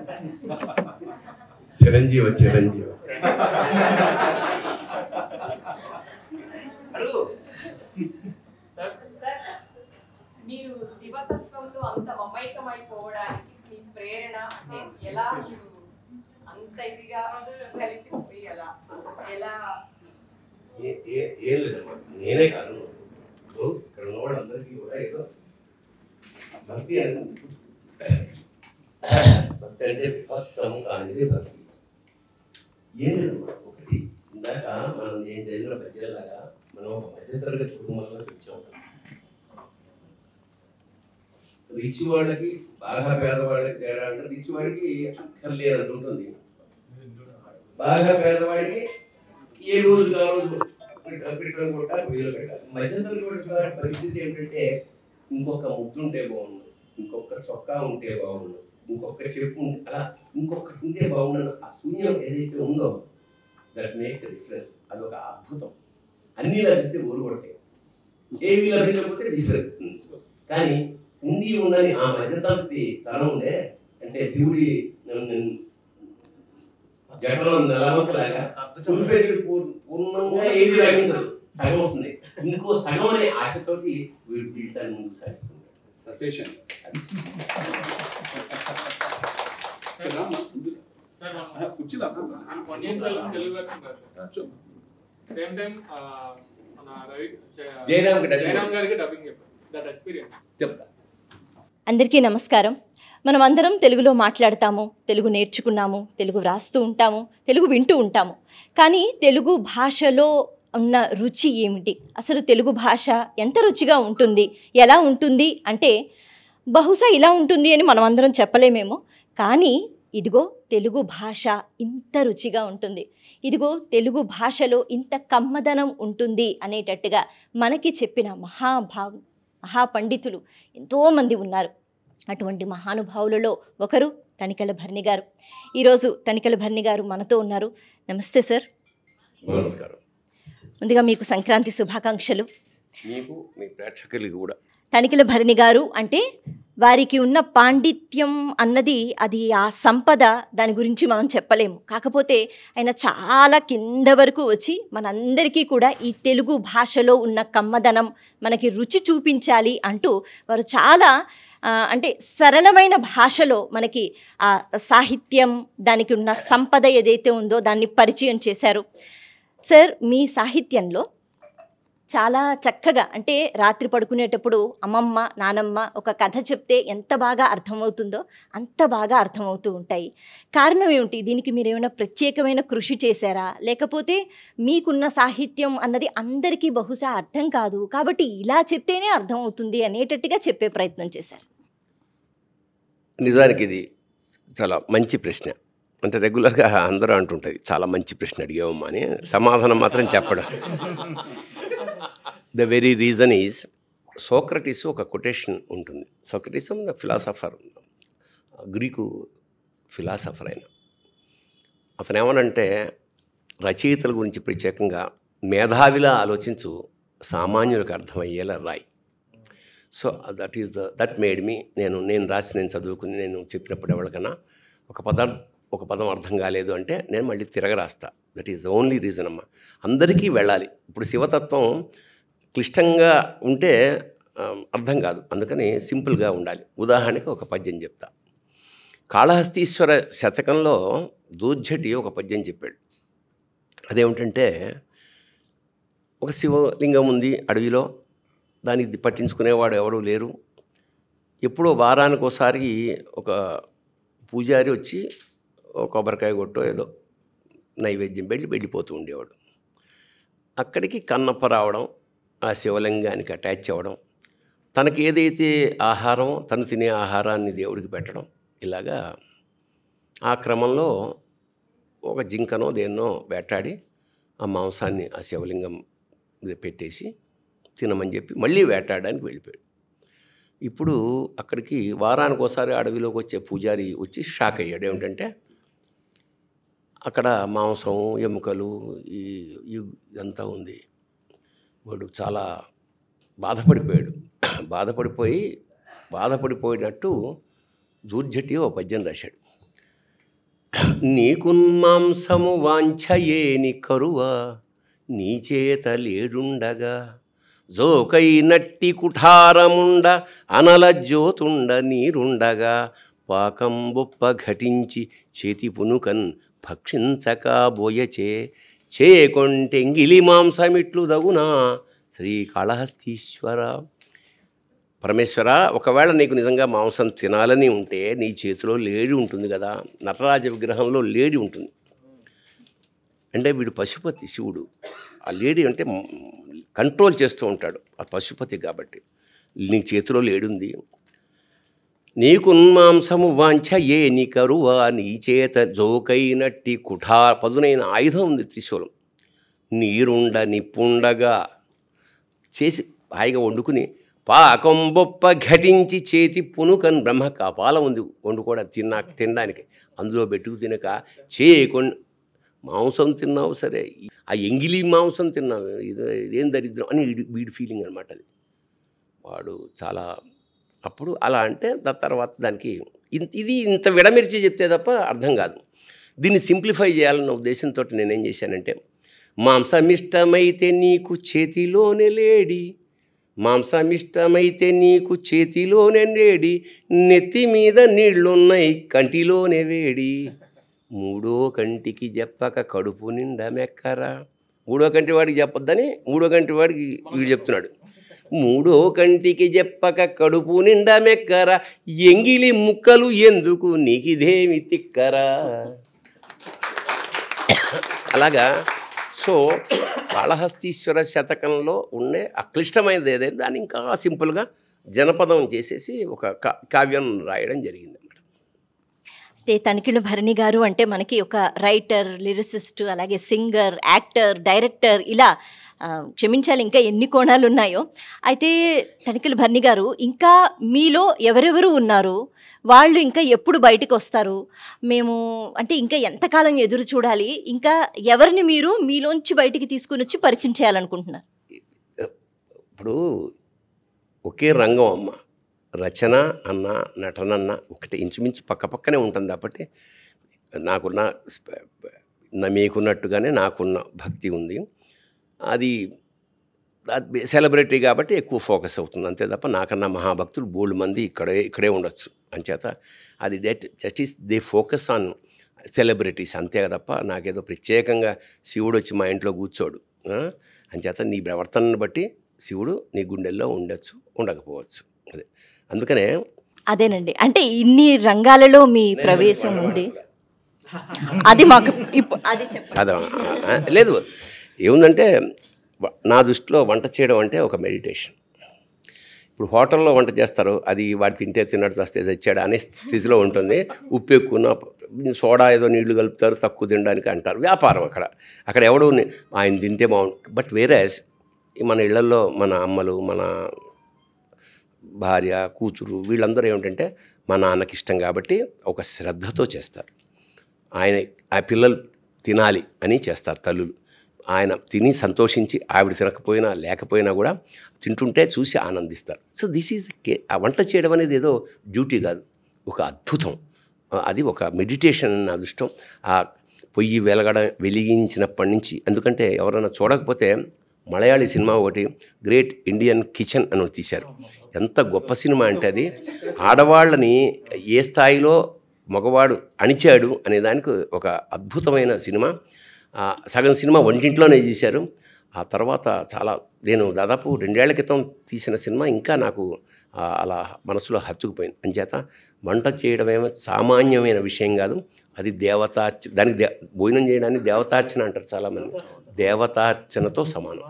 చిరంజీవి చిరంజీవి అడుగు సార్ మీరు శివతత్వంలో అంత మమైకమైపోవడానికి మీ ప్రేరణ అంటే ఎలా మీరు అంత ఇదిగా కలిసిపోయి ఎలా ఎలా ఏ- ఏ- ఏం లేదమ్మా నేనే కాదు ఇప్పుడు ఇక్కడ ఉన్న వాళ్ళందరికీ కూడా ఏదో భక్తి అని భక్తి అంటే విభక్తం కానిది భక్తి ఏం లేదమ్మా ఒకటి ఇందాక మనం ఏం చదివిన పద్యాలాగా మనం ఒక మధ్యతరగతి కుటుంబంలో వచ్చాం రిచ్ వాళ్ళకి బాగా పేదవాళ్ళకి తేడా అంటే రిచ్ వాడికి అక్కర్లేనంత ఉంటుంది బాగా పేదవాడికి ఏ రోజు ఆ రోజు పెట్టుకొని కొట్టాలి వీలు పెట్టాలి మధ్యతరగతి వాడి పరిస్థితి ఏంటంటే ఇంకొక ముద్దు ఉంటే బాగుండు ఇంకొక చొక్కా ఉంటే బాగుండు ఇంకొక చెప్పు ఉంటే- అలా ఇంకొకటి ఉంటే బాగుండు ఆ శూన్యం ఏదైతే ఉందో దట్ మేక్స్ డిఫరెన్స్ అది ఒక అద్భుతం అన్ని లభిస్తే ఊరు కొడతాయి ఏవి లభించకపోతే డిస్టర్బ్ కానీ ఉండి ఉండని ఆ మధ్యతరగతి తరం ఉండే అంటే శివుడి జటలో నెలవంకలాగా ఫుల్ఫిల్డ్ పూర్ణంగా ఏది లభించదు సగం వస్తుంది ఇంకో సగం అనే ఆశతోటి వీడు జీవితాన్ని ముందుకు సాగిస్తుంది ససేషన్ సార్ మన పొన్నియిన్ సెల్వం తెలుగు వెర్షన్ కాదు సార్ సేమ్ టైం మన రవి జయ- జయరామ్కి dubbing జయరామ్ గారికి డబ్బింగ్ చెప్పారు దట్ ఎక్స్పీరియన్స్ చెప్తా అందరికీ నమస్కారం మనం అందరం తెలుగులో మాట్లాడతాము తెలుగు నేర్చుకున్నాము తెలుగు వ్రాస్తూ ఉంటాము తెలుగు వింటూ ఉంటాము కానీ తెలుగు భాషలో ఉన్న రుచి ఏమిటి అసలు తెలుగు భాష ఎంత రుచిగా ఉంటుంది ఎలా ఉంటుంది అంటే బహుశా ఇలా ఉంటుంది అని మనం అందరం చెప్పలేమేమో కానీ ఇదిగో తెలుగు భాష ఇంత రుచిగా ఉంటుంది ఇదిగో తెలుగు భాషలో ఇంత కమ్మదనం ఉంటుంది అనేటట్టుగా మనకి చెప్పిన మహాభావ మహాపండితులు ఎంతోమంది ఉన్నారు అటువంటి మహానుభావులలో ఒకరు తనికెల భరణి గారు ఈరోజు తనికెల భరణి గారు మనతో ఉన్నారు నమస్తే సార్ నమస్కారం ముందుగా మీకు సంక్రాంతి శుభాకాంక్షలు మీకు మీ ప్రేక్షకులకి కూడా తనికెల భరణి గారు అంటే వారికి ఉన్న పాండిత్యం అన్నది అది ఆ సంపద దాని గురించి మనం చెప్పలేము కాకపోతే ఆయన చాలా కింద వరకు వచ్చి మనందరికీ కూడా ఈ తెలుగు భాషలో ఉన్న కమ్మదనం మనకి రుచి చూపించాలి అంటూ వారు చాలా ఆ, అంటే సరళమైన భాషలో మనకి ఆ సాహిత్యం దానికి ఉన్న సంపద ఏదైతే ఉందో దాన్ని పరిచయం చేశారు సార్ మీ సాహిత్యంలో చాలా చక్కగా అంటే రాత్రి పడుకునేటప్పుడు అమ్మమ్మ నానమ్మ ఒక కథ చెప్తే ఎంత బాగా అర్థమవుతుందో అంత బాగా అర్థమవుతూ ఉంటాయి కారణం ఏమిటి దీనికి మీరు ఏమైనా ప్రత్యేకమైన కృషి చేశారా లేకపోతే మీకున్న సాహిత్యం అన్నది అందరికీ బహుశా అర్థం కాదు కాబట్టి ఇలా చెప్తేనే అర్థమవుతుంది అనేటట్టుగా చెప్పే ప్రయత్నం చేశారు నిజానికి ఇది చాలా మంచి ప్రశ్న అంటే రెగ్యులర్గా అందరూ అంటుంటుంది చాలా మంచి ప్రశ్న అడిగావమ్మా అని సమాధానం మాత్రం చెప్పడం the very reason is Socrates ఒక కొటేషన్ ఉంటుంది Socrates the philosopher Greek philosopher ఆయన అతను ఏమనంటే రచయితల గురించి ప్రత్యేకంగా మేధావిలా ఆలోచించు సామాన్యులకు అర్థమయ్యేలా రాయి so that is the that made me నేను నేను రాసి నేను చదువుకుని నేను చెప్పినప్పుడు ఎవరికైనా ఒక పదం ఒక పదం అర్థం కాలేదు అంటే నేను మళ్ళీ తిరగ రాస్తా that is the only reason అమ్మా అందరికీ వెళ్ళాలి ఇప్పుడు శివతత్వం క్లిష్టంగా ఉంటే ఆ, అర్థం కాదు అందుకని సింపుల్గా ఉండాలి ఉదాహరణకి ఒక పద్యం చెప్తా కాళహస్తీశ్వర శతకంలో దూర్జటి ఒక పద్యం చెప్పాడు అదేమిటంటే ఒక శివలింగం ఉంది అడవిలో దానికి పట్టించుకునేవాడు ఎవరు లేరు ఎప్పుడో వారానికి ఒకసారి ఒక పూజారి వచ్చి ఒక కొబ్బరికాయ కొట్టో ఏదో నైవేద్యం పెళ్ళి వెళ్ళిపోతూ ఉండేవాడు అక్కడికి కన్నప్ప రావడం ఆ శివలింగానికి అటాచ్ అవ్వడం తనకి ఏదైతే ఆహారం తను తినే ఆహారాన్ని దేవుడికి పెట్టడం ఇలాగా ఆ క్రమంలో ఒక జింకనో దేన్నో వేటాడి ఆ మాంసాన్ని ఆ శివలింగం మీద పెట్టేసి తినమని చెప్పి మళ్ళీ వేటాడడానికి వెళ్ళిపోయాడు ఇప్పుడు అక్కడికి వారానికి ఒకసారి అడవిలోకి వచ్చే పూజారి వచ్చి షాక్ అయ్యాడు ఏమిటంటే అక్కడ మాంసం ఎముకలు ఈ ఈ- ఇదంతా ఉంది వాడు చాలా బాధపడిపోయాడు బాధపడిపోయి బాధపడిపోయినట్టు దూర్జటి ఓ పద్యం రాశాడు నీకున్మాంసము వాంఛయేని కరువ నీ చేత లేడుండగా జోకై నట్టి కుఠారముండ అనల జ్యోతుండ నీరుండగా పాకం బొప్ప ఘటించి చేతి పునుకన్ భక్షించక బోయచే చేకొంటెంగిలి మాంసమిట్లు దగునా శ్రీకాళహస్తీశ్వర పరమేశ్వర ఒకవేళ నీకు నిజంగా మాంసం తినాలని ఉంటే నీ చేతిలో లేడి ఉంటుంది కదా నటరాజ విగ్రహంలో లేడి ఉంటుంది అంటే వీడు పశుపతి శివుడు ఆ లేడీ అంటే మ్, కంట్రోల్ చేస్తూ ఉంటాడు ఆ పశుపతి కాబట్టి నీ చేతిలో లేడుంది నీకు మాంసము వాంఛ ఏ నీ కరువా నీ చేత జోకైనట్టి కుఠా పదునైన ఆయుధం ఉంది త్రిశూలం నీరుండ నిప్పుండగా చేసి హాయిగా వండుకుని పాకం బొప్ప ఘటించి చేతి పునుకన్ బ్రహ్మ కపాలం ఉంది వండుకోవడం తిన్నా తినడానికి అందులో పెట్టుకు తినక చేయకొం మాంసం తిన్నావు సరే ఆ ఎంగిలి మాంసం తిన్నావు ఇది ఇదేం దరిద్రం అని వీడి వీడి ఫీలింగ్ అనమాట అది వాడు చాలా అప్పుడు అలా అంటే దాని తర్వాత దానికి ఇంత ఇది ఇంత విడమిర్చి చెప్తే తప్ప అర్థం కాదు దీన్ని సింప్లిఫై చేయాలన్న ఉద్దేశంతో నేనేం చేశానంటే మాంసమిష్టమైతే నీకు చేతిలోనే లేడి మాంసమిష్టమైతే నీకు చేతిలోనే లేడి నెత్తి మీద నీళ్లున్నాయి కంటిలోనే వేడి మూడో కంటికి చెప్పక కడుపు నిండా మెక్కరా మూడో కంటి వాడికి చెప్పొద్దని మూడో కంటి వాడికి వీడు చెప్తున్నాడు మూడో కంటికి చెప్పక కడుపు నిండా మెక్కరా ఎంగిలి ముక్కలు ఎందుకు నీకిదేమి తిక్కరా అలాగా సో కాళహస్తీశ్వర శతకంలో ఉండే అక్లిష్టమైనది ఏదైతే దాన్ని ఇంకా సింపుల్గా జనపదం చేసేసి ఒక కా కావ్యం రాయడం జరిగింది అయితే తనిఖీలు భరణి గారు అంటే మనకి ఒక రైటర్ లిరిసిస్ట్ అలాగే సింగర్ యాక్టర్ డైరెక్టర్ ఇలా ఆ, క్షమించాలి ఇంకా ఎన్ని కోణాలు ఉన్నాయో అయితే తనిఖీలు భరణి గారు ఇంకా మీలో ఎవరెవరు ఉన్నారు వాళ్ళు ఇంకా ఎప్పుడు బయటకు వస్తారు మేము అంటే ఇంకా ఎంతకాలం ఎదురు చూడాలి ఇంకా ఎవరిని మీరు మీలోంచి బయటికి తీసుకుని వచ్చి పరిచయం చేయాలనుకుంటున్నారు ఇప్పుడు ఒకే రంగం అమ్మ రచన అన్న నటన అన్న ఒకటి ఇంచుమించు పక్క పక్కనే ఉంటుంది కాబట్టి నాకున్న స్ప- నా మీకున్నట్టుగానే నాకున్న భక్తి ఉంది అది అది సెలబ్రిటీ కాబట్టి ఎక్కువ ఫోకస్ అవుతుంది అంతే తప్ప నాకన్నా మహాభక్తులు బోల్డ్ మంది ఇక్కడే ఇక్కడే ఉండొచ్చు అంచేత అది that just is the focus on celebrities అంతే తప్ప నాకేదో ప్రత్యేకంగా శివుడు వచ్చి మా ఇంట్లో కూర్చోడు ఆ? అంచేత నీ ప్రవర్తనను బట్టి శివుడు నీ గుండెల్లో ఉండొచ్చు ఉండకపోవచ్చు అదే అందుకనే అదేనండి అంటే ఇన్ని రంగాలలో మీ ప్రవేశం ఉంది అది మాకు ఇప్పుడు అది చెప్పండి అదే ఆ, లేదు ఏముందంటే వ- నా దృష్టిలో వంట చేయడం అంటే ఒక మెడిటేషన్ ఇప్పుడు హోటల్లో వంట చేస్తారు అది వాడు తింటే తిన్నట్టు వస్తే చచ్చాడు అనే స్థితిలో ఉంటుంది ఉప్పు ఎక్కువ సోడా ఏదో నీళ్లు కలుపుతారు తక్కువ తినడానికి అంటారు వ్యాపారం అక్కడ అక్కడ ఎవడో ని- ఆయన తింటే బాగుండు బట్ వేరేస్ మన ఇళ్లలో మన అమ్మలు మన భార్య కూతురు వీళ్ళందరూ ఏమిటంటే మా నాన్నకి ఇష్టం కాబట్టి ఒక శ్రద్ధతో చేస్తారు ఆయన ఆ పిల్లలు తినాలి అని చేస్తారు తల్లులు ఆయన తిని సంతోషించి ఆవిడ తినకపోయినా లేకపోయినా కూడా తింటుంటే చూసి ఆనందిస్తారు సో దిస్ ఈజ్ కే ఆ వంట చేయడం అనేది ఏదో డ్యూటీ కాదు ఒక అద్భుతం ఆ, అది ఒక మెడిటేషన్ నా దృష్టం ఆ పొయ్యి వెలగడం వెలిగించినప్పటి నుంచి ఎందుకంటే ఎవరైనా చూడకపోతే మలయాళీ సినిమా ఒకటి గ్రేట్ ఇండియన్ కిచెన్ అని ఒకటి తీశారు ఎంత గొప్ప సినిమా అంటే అది ఆడవాళ్ళని ఏ స్థాయిలో మగవాడు అణిచాడు అనే దానికి ఒక అద్భుతమైన సినిమా ఆ, సగం సినిమా వంటింట్లోనే చేశారు ఆ తర్వాత చాలా నేను దాదాపు రెండేళ్ల క్రితం తీసిన సినిమా ఇంకా నాకు ఆ, అలా మనసులో హత్తుకుపోయింది అంచేత వంట చేయడం ఏమో సామాన్యమైన విషయం కాదు అది దేవతార్చ దానికి దే భోజనం చేయడానికి దేవతార్చన అంటారు చాలామంది దేవతార్చనతో సమానం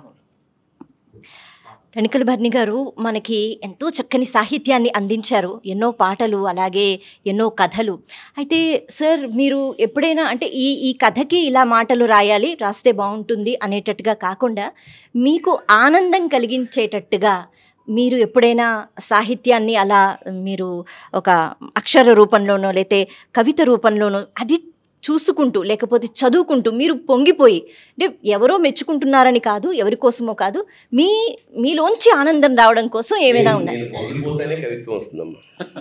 తణికల భరణి గారు మనకి ఎంతో చక్కని సాహిత్యాన్ని అందించారు ఎన్నో పాటలు అలాగే ఎన్నో కథలు అయితే సార్ మీరు ఎప్పుడైనా అంటే ఈ ఈ కథకి ఇలా మాటలు రాయాలి రాస్తే బాగుంటుంది అనేటట్టుగా కాకుండా మీకు ఆనందం కలిగించేటట్టుగా మీరు ఎప్పుడైనా సాహిత్యాన్ని అలా మీరు ఒక అక్షర రూపంలోనో లేతే కవిత రూపంలోనో అది చూసుకుంటూ లేకపోతే చదువుకుంటూ మీరు పొంగిపోయి అంటే ఎవరో మెచ్చుకుంటున్నారని కాదు ఎవరి కోసమో కాదు మీ మీలోంచి ఆనందం రావడం కోసం ఏమైనా ఉన్నాయి నేను పొగిడిపోతేనే కవిత్వం వస్తుందమ్మా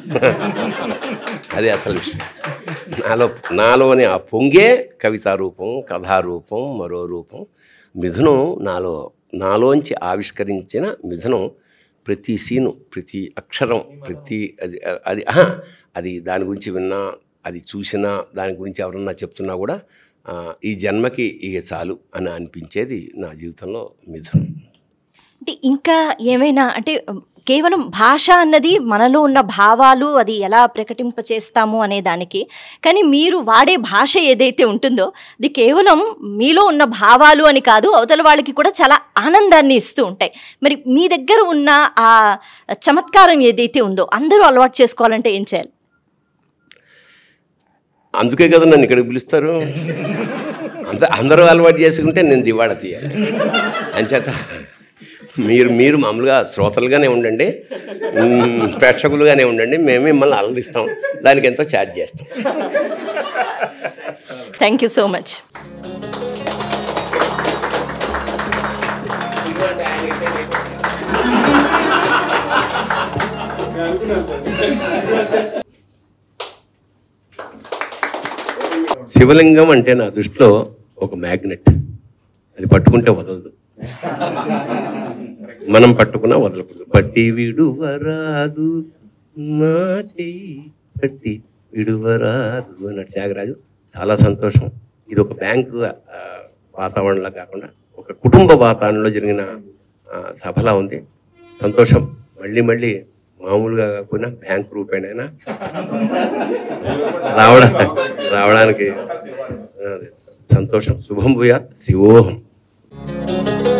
అది అసలు విషయం నాలో నాలోని ఆ పొంగే కవితా రూపం కథారూపం మరో రూపం మిథునం నాలో నాలోంచి ఆవిష్కరించిన మిథునం ప్రతి సీను ప్రతి అక్షరం ప్రతి అది అది ఆహా, అది దాని గురించి విన్నా అది చూసినా దాని గురించి ఎవరన్నా చెప్తున్నా కూడా ఆ, ఈ జన్మకి ఇక చాలు అని అనిపించేది నా జీవితంలో మిథునం అంటే ఇంకా ఏమైనా అంటే ఉమ్, కేవలం భాష అన్నది మనలో ఉన్న భావాలు అది ఎలా ప్రకటింపచేస్తాము అనే దానికి కానీ మీరు వాడే భాష ఏదైతే ఉంటుందో అది కేవలం మీలో ఉన్న భావాలు అని కాదు అవతల వాళ్ళకి కూడా చాలా ఆనందాన్ని ఇస్తూ ఉంటాయి మరి మీ దగ్గర ఉన్న ఆ చమత్కారం ఏదైతే ఉందో అందరూ అలవాటు చేసుకోవాలంటే ఏం చేయాలి అందుకే కదా నన్ను ఇక్కడికి పిలుస్తారు అంత అందరూ అలవాటు చేసుకుంటే నేను దివాళా తీయాలి అంచేత మీరు మీరు మామూలుగా శ్రోతలుగానే ఉండండి మ్, ప్రేక్షకులుగానే ఉండండి మేము మిమ్మల్ని అలరిస్తాం దానికి ఎంతో ఛార్జ్ చేస్తాం థ్యాంక్ యూ సో మచ్ శివలింగం అంటే నా దృష్టిలో ఒక మ్యాగ్నెట్ అది పట్టుకుంటే వదలదు మనం పట్టుకున్నా వదలకూడదు పట్టి విడువరాదు నా చెయ్యి పట్టి విడువరాదు అన్నాడు త్యాగరాజు చాలా సంతోషం ఇది ఒక బ్యాంకు ఆ, వాతావరణంలో కాకుండా ఒక కుటుంబ వాతావరణంలో జరిగిన ఆ, సభలా ఉంది సంతోషం మళ్ళీ మళ్ళీ మామూలుగా కాకుండా బ్యాంక్ రూపేణైనా రావడా రావడానికి అదే, సంతోషం శుభం భూయాత్ శివోహం